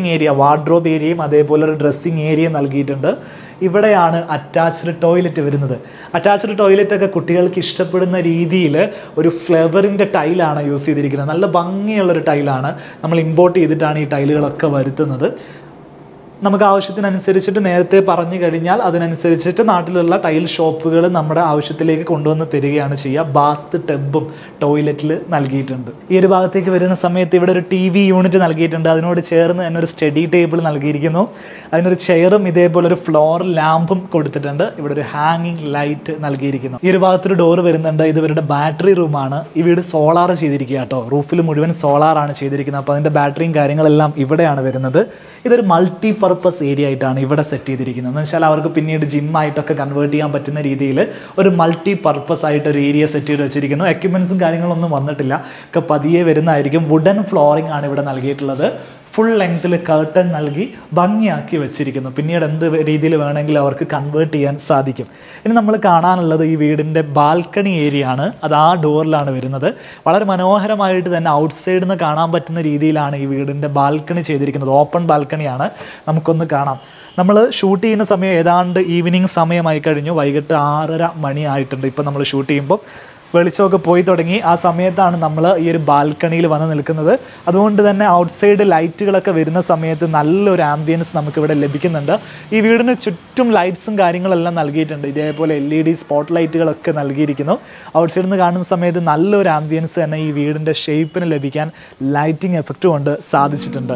ഡ്രസ്സിങ് ഏരിയ വാർഡ്രോബ് ഏരിയയും അതേപോലെ ഒരു ഡ്രസ്സിങ് ഏരിയയും നൽകിയിട്ടുണ്ട് ഇവിടെയാണ് അറ്റാച്ച്ഡ് ടോയ്ലറ്റ് വരുന്നത് അറ്റാച്ച്ഡ് ടോയ്ലറ്റ് ഒക്കെ കുട്ടികൾക്ക് ഇഷ്ടപ്പെടുന്ന രീതിയിൽ ഒരു ഫ്ലവറിൻ്റെ ടൈലാണ് യൂസ് ചെയ്തിരിക്കുന്നത് നല്ല ഭംഗിയുള്ളൊരു ടൈലാണ് നമ്മൾ ഇമ്പോർട്ട് ചെയ്തിട്ടാണ് ഈ ടൈലുകളൊക്കെ വരുത്തുന്നത് നമുക്ക് ആവശ്യത്തിനനുസരിച്ചിട്ട് നേരത്തെ പറഞ്ഞു കഴിഞ്ഞാൽ അതിനനുസരിച്ചിട്ട് നാട്ടിലുള്ള ടൈൽ ഷോപ്പുകൾ നമ്മുടെ ആവശ്യത്തിലേക്ക് കൊണ്ടുവന്ന് തരികയാണ് ചെയ്യുക ബാത്ത് ടബും ടോയ്ലറ്റിൽ നൽകിയിട്ടുണ്ട് ഈ ഒരു ഭാഗത്തേക്ക് വരുന്ന സമയത്ത് ഇവിടെ ഒരു ടി വി യൂണിറ്റ് നൽകിയിട്ടുണ്ട് അതിനോട് ചേർന്ന് തന്നെ ഒരു സ്റ്റഡി ടേബിൾ നൽകിയിരിക്കുന്നു അതിനൊരു ചെയറും ഇതേപോലെ ഒരു ഫ്ലോർ ലാമ്പും കൊടുത്തിട്ടുണ്ട് ഇവിടെ ഒരു ഹാങ്ങിങ് ലൈറ്റ് നൽകിയിരിക്കുന്നു ഈ ഒരു ഭാഗത്തൊരു ഡോർ വരുന്നുണ്ട് ഇത് ഇവരുടെ ബാറ്ററി റൂമാണ് ഈ വീട് സോളാർ ചെയ്തിരിക്കുക കേട്ടോ റൂഫിൽ മുഴുവൻ സോളാറാണ് ചെയ്തിരിക്കുന്നത് അപ്പോൾ അതിൻ്റെ ബാറ്ററിയും കാര്യങ്ങളെല്ലാം ഇവിടെയാണ് വരുന്നത് ഇതൊരു മൾട്ടി പർപ്പസ് ഏരിയ ആയിട്ടാണ് ഇവിടെ സെറ്റ് ചെയ്തിരിക്കുന്നത് എന്ന് വെച്ചാൽ അവർക്ക് പിന്നീട് ജിമ്മായിട്ടൊക്കെ കൺവേർട്ട് ചെയ്യാൻ പറ്റുന്ന രീതിയിൽ ഒരു മൾട്ടി പർപ്പസ് ആയിട്ട് ഒരു ഏരിയ സെറ്റ് ചെയ്ത് വെച്ചിരിക്കുന്നു എക്യുപ്മെൻസും കാര്യങ്ങളൊന്നും വന്നിട്ടില്ല ഒക്കെ പതിയെ വരുന്നതായിരിക്കും വുഡൻ ഫ്ലോറിംഗ് ആണ് ഇവിടെ നൽകിയിട്ടുള്ളത് ഫുൾ ലെങ്ത്തിൽ കർട്ടൻ നൽകി ഭംഗിയാക്കി വെച്ചിരിക്കുന്നു പിന്നീട് എന്ത് രീതിയിൽ വേണമെങ്കിലും അവർക്ക് കൺവേർട്ട് ചെയ്യാൻ സാധിക്കും ഇനി നമ്മൾ കാണാനുള്ളത് ഈ വീടിൻ്റെ ബാൽക്കണി ഏരിയ ആണ് അത് ആ ഡോറിലാണ് വരുന്നത് വളരെ മനോഹരമായിട്ട് തന്നെ ഔട്ട്സൈഡിൽ നിന്ന് കാണാൻ പറ്റുന്ന രീതിയിലാണ് ഈ വീടിൻ്റെ ബാൽക്കണി ചെയ്തിരിക്കുന്നത് ഓപ്പൺ ബാൽക്കണിയാണ് നമുക്കൊന്ന് കാണാം നമ്മൾ ഷൂട്ട് ചെയ്യുന്ന സമയം ഏതാണ്ട് ഈവനിങ് സമയമായി കഴിഞ്ഞു വൈകിട്ട് ആറര മണി ആയിട്ടുണ്ട് ഇപ്പം നമ്മൾ ഷൂട്ട് ചെയ്യുമ്പോൾ വെളിച്ചമൊക്കെ പോയി തുടങ്ങി ആ സമയത്താണ് നമ്മൾ ഈ ഒരു ബാൽക്കണിയിൽ വന്ന് നിൽക്കുന്നത് അതുകൊണ്ട് തന്നെ ഔട്ട്സൈഡ് ലൈറ്റുകളൊക്കെ വരുന്ന സമയത്ത് നല്ലൊരു ആംബിയൻസ് നമുക്ക് ഇവിടെ ലഭിക്കുന്നുണ്ട് ഈ വീടിന് ചുറ്റും ലൈറ്റ്സും കാര്യങ്ങളെല്ലാം നൽകിയിട്ടുണ്ട് ഇതേപോലെ എൽ ഇ ഡി സ്പോട്ട് ലൈറ്റുകളൊക്കെ നൽകിയിരിക്കുന്നു ഔട്ട്സൈഡിൽ നിന്ന് കാണുന്ന സമയത്ത് നല്ലൊരു ആംബിയൻസ് തന്നെ ഈ വീടിൻ്റെ ഷേപ്പിന് ലഭിക്കാൻ ലൈറ്റിംഗ് എഫക്റ്റ് കൊണ്ട് സാധിച്ചിട്ടുണ്ട്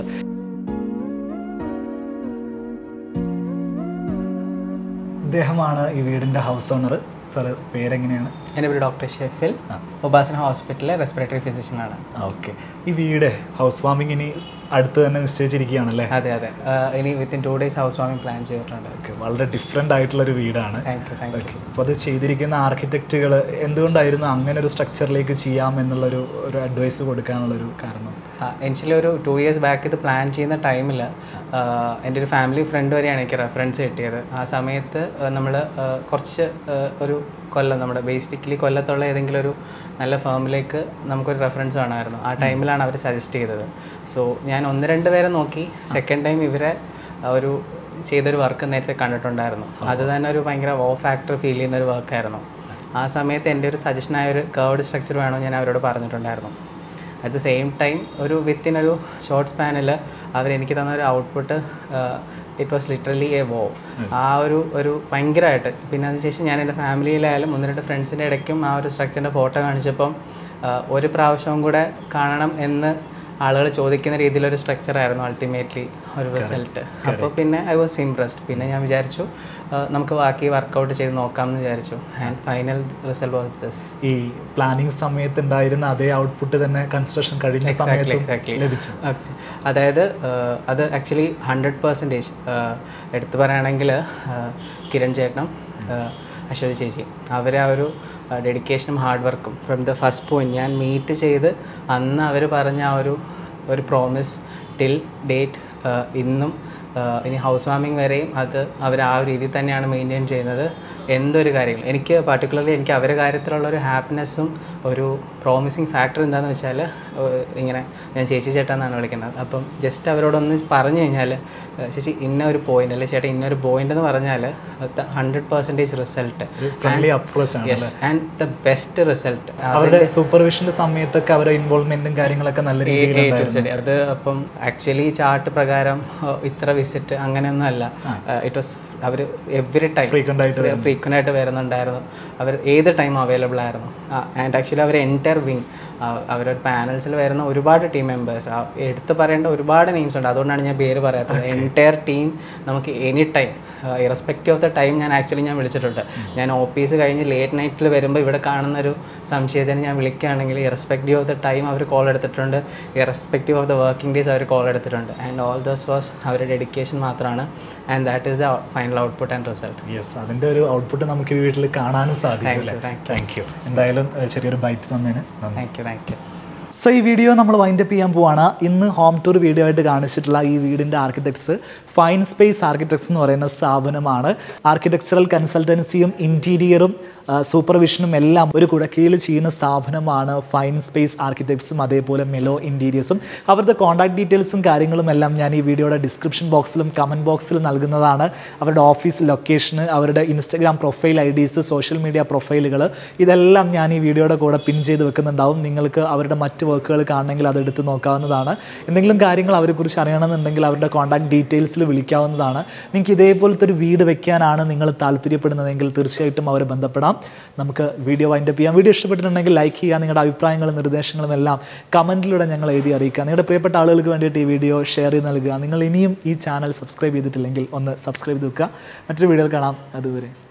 ഇദ്ദേഹമാണ് ഈ വീടിൻ്റെ ഹൗസ് ഓണർ സാറ് പേരെങ്ങനെയാണ് എൻ്റെ പേര് ഡോക്ടർ ഷെഫിൽ ഉപാസന ഹോസ്പിറ്റലിലെ റെസ്പിറേറ്ററി ഫിസിഷ്യനാണ് ഓക്കെ ഈ വീട് ഹൗസ് വാമിംഗ് ഇനി അടുത്ത് തന്നെ നിശ്ചയിച്ചിരിക്കുകയാണല്ലേ അതെ അതെ ആഹ് ഇനി within two days house warming plan ചെയ്തിട്ടുണ്ട് ഓക്കെ വളരെ ഡിഫറെൻ്റ് ആയിട്ടുള്ളൊരു വീടാണ് thank you thank you okay അപ്പോൾ അത് ചെയ്തിരിക്കുന്ന ആർക്കിടെക്റ്റുകൾ എന്തുകൊണ്ടായിരുന്നു അങ്ങനെ ഒരു സ്ട്രക്ചറിലേക്ക് ചെയ്യാം എന്നുള്ളൊരു ഒരു അഡ്വൈസ് കൊടുക്കാനുള്ളൊരു കാരണം എനിക്കലി ഒരു ടു ഇയേഴ്സ് ബാക്ക് ഇത് പ്ലാൻ ചെയ്യുന്ന ടൈമിൽ എൻ്റെ ഒരു ഫാമിലി ഫ്രണ്ട് വരെയാണ് എനിക്ക് റെഫറൻസ് കിട്ടിയത് ആ സമയത്ത് നമ്മൾ കുറച്ച് ആഹ് ഒരു കൊല്ലം നമ്മുടെ ബേസിക്കലി കൊല്ലത്തുള്ള ഏതെങ്കിലും ഒരു നല്ല ഫേമിലേക്ക് നമുക്കൊരു റെഫറൻസ് വേണമായിരുന്നു ആ ടൈമിലാണ് അവർ സജസ്റ്റ് ചെയ്തത് സോ ഞാൻ ഒന്ന് രണ്ട് പേരെ നോക്കി സെക്കൻഡ് ടൈം ഇവരെ ഒരു ചെയ്തൊരു വർക്ക് നേരത്തെ കണ്ടിട്ടുണ്ടായിരുന്നു അത് തന്നെ ഒരു ഭയങ്കര വോ ഫാക്ടർ ഫീൽ ചെയ്യുന്ന ഒരു വർക്കായിരുന്നു ആ സമയത്ത് എൻ്റെ ഒരു സജഷനായ ഒരു കേർഡ് സ്ട്രക്ചർ വേണമെന്ന് ഞാൻ അവരോട് പറഞ്ഞിട്ടുണ്ടായിരുന്നു അറ്റ് ദ സെയിം ടൈം ഒരു വിത്തിൻ ഒരു ഷോർട്ട് സ്പാനിൽ അവരെനിക്ക് തന്ന ഒരു output it was literally a wow ആ ഒരു ഒരു ഭയങ്കരമായിട്ട് പിന്നെ അതിനുശേഷം ഞാൻ എൻ്റെ ഫാമിലിയിലായാലും ഒന്ന് രണ്ട് ഫ്രണ്ട്സിൻ്റെ ഇടയ്ക്കും ആ ഒരു സ്ട്രക്ചറിൻ്റെ ഫോട്ടോ കാണിച്ചപ്പം ആ, ഒരു പ്രാവശ്യവും കൂടെ കാണണം എന്ന് ആളുകൾ ചോദിക്കുന്ന രീതിയിലൊരു സ്ട്രക്ചർ ആയിരുന്നു അൾട്ടിമേറ്റ്ലി ഒരു റിസൾട്ട് അപ്പോൾ പിന്നെ ഐ വാസ് ഇംപ്രസ്ഡ് പിന്നെ ഞാൻ വിചാരിച്ചു ആ, നമുക്ക് ബാക്കി വർക്കൗട്ട് ചെയ്ത് നോക്കാം എന്ന് വിചാരിച്ചു and final result was this ഈ പ്ലാനിങ് സമയത്ത് ഉണ്ടായിരുന്ന അതേ ഔട്ട്പുട്ട് തന്നെ കൺസ്ട്രക്ഷൻ കഴിഞ്ഞ സമയത്ത് exactly. ലഭിച്ചു Okay. അതായത് ആഹ്, അത് ആക്ച്വലി ഹൺഡ്രഡ് പെർസെൻറ്റേജ് എടുത്തു പറയുകയാണെങ്കിൽ ആഹ്, കിരൺ ചേട്ടനും ആഹ്, അശ്വതി ചേച്ചി അവരെ ആ ഒരു ഡെഡിക്കേഷനും ഹാർഡ് വർക്കും ഫ്രം ദ ഫസ്റ്റ് പോയിന്റ് ഞാൻ മീറ്റ് ചെയ്ത് അന്ന് അവർ പറഞ്ഞ ആ ഒരു ഒരു പ്രോമിസ് ടിൽ ഡേറ്റ് ഇന്നും ആഹ്, ഇനി ഹൗസ് വാമിംഗ് വരെയും അത് അവർ ആ ഒരു രീതിയിൽ തന്നെയാണ് മെയിൻറ്റെയിൻ ചെയ്യുന്നത് എന്തൊരു കാര്യങ്ങൾ എനിക്ക് പർട്ടിക്കുലർലി എനിക്ക് അവരുടെ കാര്യത്തിലുള്ള ഒരു ഹാപ്പിനെസ്സും ഒരു പ്രോമിസിങ് ഫാക്ടർ എന്താണെന്ന് വെച്ചാൽ ഇങ്ങനെ ഞാൻ ചേച്ചി ചേട്ടാ എന്നാണ് വിളിക്കുന്നത് അപ്പം ജസ്റ്റ് അവരോടൊന്ന് പറഞ്ഞു കഴിഞ്ഞാൽ ചേച്ചി ഇന്ന ഒരു പോയിന്റ് അല്ലെ ചേട്ടാ ഇന്ന ഒരു പോയിന്റ് എന്ന് പറഞ്ഞാൽ hundred percentage result friendly approach ആണ് yes and the best result അവരുടെ സൂപ്പർവിഷന്റെ സമയത്തൊക്കെ അവരുടെ ഇൻവോൾവ്മെന്റും കാര്യങ്ങളൊക്കെ നല്ല രീതിയിൽ അത് അപ്പം ആക്ച്വലി ചാർട്ട് പ്രകാരം ഏഹ്, ഇത്ര വിസിറ്റ് അങ്ങനെയൊന്നും അല്ല ഇറ്റ് വാസ് അവർ എവറി ടൈം Frequent ആയിട്ട് ഫ്രീക്വൻ്റ് ആയിട്ട് വരുന്നുണ്ടായിരുന്നു അവർ ഏത് ടൈം അവൈലബിൾ ആയിരുന്നു ആൻഡ് ആക്ച്വലി അവർ എൻറ്റയർ വിങ് അവരുടെ പാനൽസിൽ വരുന്ന ഒരുപാട് ടീം മെമ്പേഴ്സ് എടുത്ത് പറയേണ്ട ഒരുപാട് നെയിംസ് ഉണ്ട് അതുകൊണ്ടാണ് ഞാൻ പേര് പറയാത്തത് എൻറ്റയർ ടീം നമുക്ക് any time irrespective of the time ഞാൻ ആക്ച്വലി ഞാൻ വിളിച്ചിട്ടുണ്ട് ഞാൻ ഓഫീസ് കഴിഞ്ഞ് ലേറ്റ് നൈറ്റിൽ വരുമ്പോൾ ഇവിടെ കാണുന്ന ഒരു സംശയത്തിന് ഞാൻ വിളിക്കുകയാണെങ്കിൽ ഇറസ്പെക്റ്റീവ് ഓഫ് ദ ടൈം അവർ കോൾ എടുത്തിട്ടുണ്ട് irrespective of the working days അവർ കോൾ എടുത്തിട്ടുണ്ട് ആൻഡ് ഓൾ ദോസ് വാസ് അവരുടെ ഡെഡിക്കേഷൻ മാത്രമാണ് and that is the final output and result yes അതിന്റെ ഒരു ഔട്ട്പുട്ട് നമുക്ക് ഈ വീട്ടിൽ കാണാനും സാധിക്കും Thank you, thank you. Thank you എന്തായാലും ഏഹ്, ചെറിയൊരു ബൈറ്റ് തന്നതിന് നന്ദി thank you thank you so ഈ വീഡിയോ നമ്മൾ വൈൻഡപ്പ് ചെയ്യാൻ പോവാണ് ഇന്ന് ഹോം ടൂർ വീഡിയോ ആയിട്ട് കാണിച്ചിട്ടുള്ള ഈ വീടിൻ്റെ ആർക്കിടെക്ട്സ് ഫൈൻ സ്പേസ് ആർക്കിടെക്ട്സ് എന്ന് പറയുന്ന സ്ഥാപനമാണ് ആർക്കിടെക്ചറൽ കൺസൾട്ടൻസിയും ഇൻറ്റീരിയറും സൂപ്പർവിഷനും എല്ലാം ഒരു കുടക്കീഴിൽ ചെയ്യുന്ന സ്ഥാപനമാണ് ഫൈൻ സ്പേസ് ആർക്കിടെക്ട്സും അതേപോലെ മെലോ ഇൻറ്റീരിയേഴ്സും അവരുടെ കോൺടാക്ട് ഡീറ്റെയിൽസും കാര്യങ്ങളും എല്ലാം ഞാൻ ഈ വീഡിയോയുടെ ഡിസ്ക്രിപ്ഷൻ ബോക്സിലും കമൻറ്റ് ബോക്സിലും നൽകുന്നതാണ് അവരുടെ ഓഫീസ് ലൊക്കേഷന് അവരുടെ Instagram profile I Ds social media പ്രൊഫൈലുകൾ ഇതെല്ലാം ഞാൻ ഈ വീഡിയോയുടെ കൂടെ പിൻ ചെയ്ത് വെക്കുന്നുണ്ടാവും നിങ്ങൾക്ക് അവരുടെ മറ്റ് വർക്കുകൾ കാണണമെങ്കിൽ അതെടുത്ത് നോക്കാവുന്നതാണ് എന്തെങ്കിലും കാര്യങ്ങൾ അവരെക്കുറിച്ച് അറിയണമെന്നുണ്ടെങ്കിൽ അവരുടെ കോൺടാക്ട് ഡീറ്റെയിൽസിൽ വിളിക്കാവുന്നതാണ് നിങ്ങൾക്ക് ഇതേപോലത്തെ ഒരു വീട് വെക്കാനാണ് നിങ്ങൾ താല്പര്യപ്പെടുന്നതെങ്കിൽ തീർച്ചയായിട്ടും അവരെ ബന്ധപ്പെടാം നമുക്ക് വീഡിയോ വൈൻഡപ്പ് ചെയ്യാം വീഡിയോ ഇഷ്ടപ്പെട്ടിട്ടുണ്ടെങ്കിൽ ലൈക്ക് ചെയ്യുക നിങ്ങളുടെ അഭിപ്രായങ്ങളും നിർദ്ദേശങ്ങളും എല്ലാം കമൻറ്റിലൂടെ ഞങ്ങൾ എഴുതി അറിയിക്കുക നിങ്ങളുടെ പ്രിയപ്പെട്ട ആളുകൾക്ക് വേണ്ടിയിട്ട് ഈ വീഡിയോ ഷെയർ ചെയ്ത് നൽകുക നിങ്ങൾ ഇനിയും ഈ ചാനൽ സബ്സ്ക്രൈബ് ചെയ്തിട്ടില്ലെങ്കിൽ ഒന്ന് സബ്സ്ക്രൈബ് ചെയ്ത് വെക്കുക മറ്റൊരു വീഡിയോയിൽ കാണാം അതുവരെ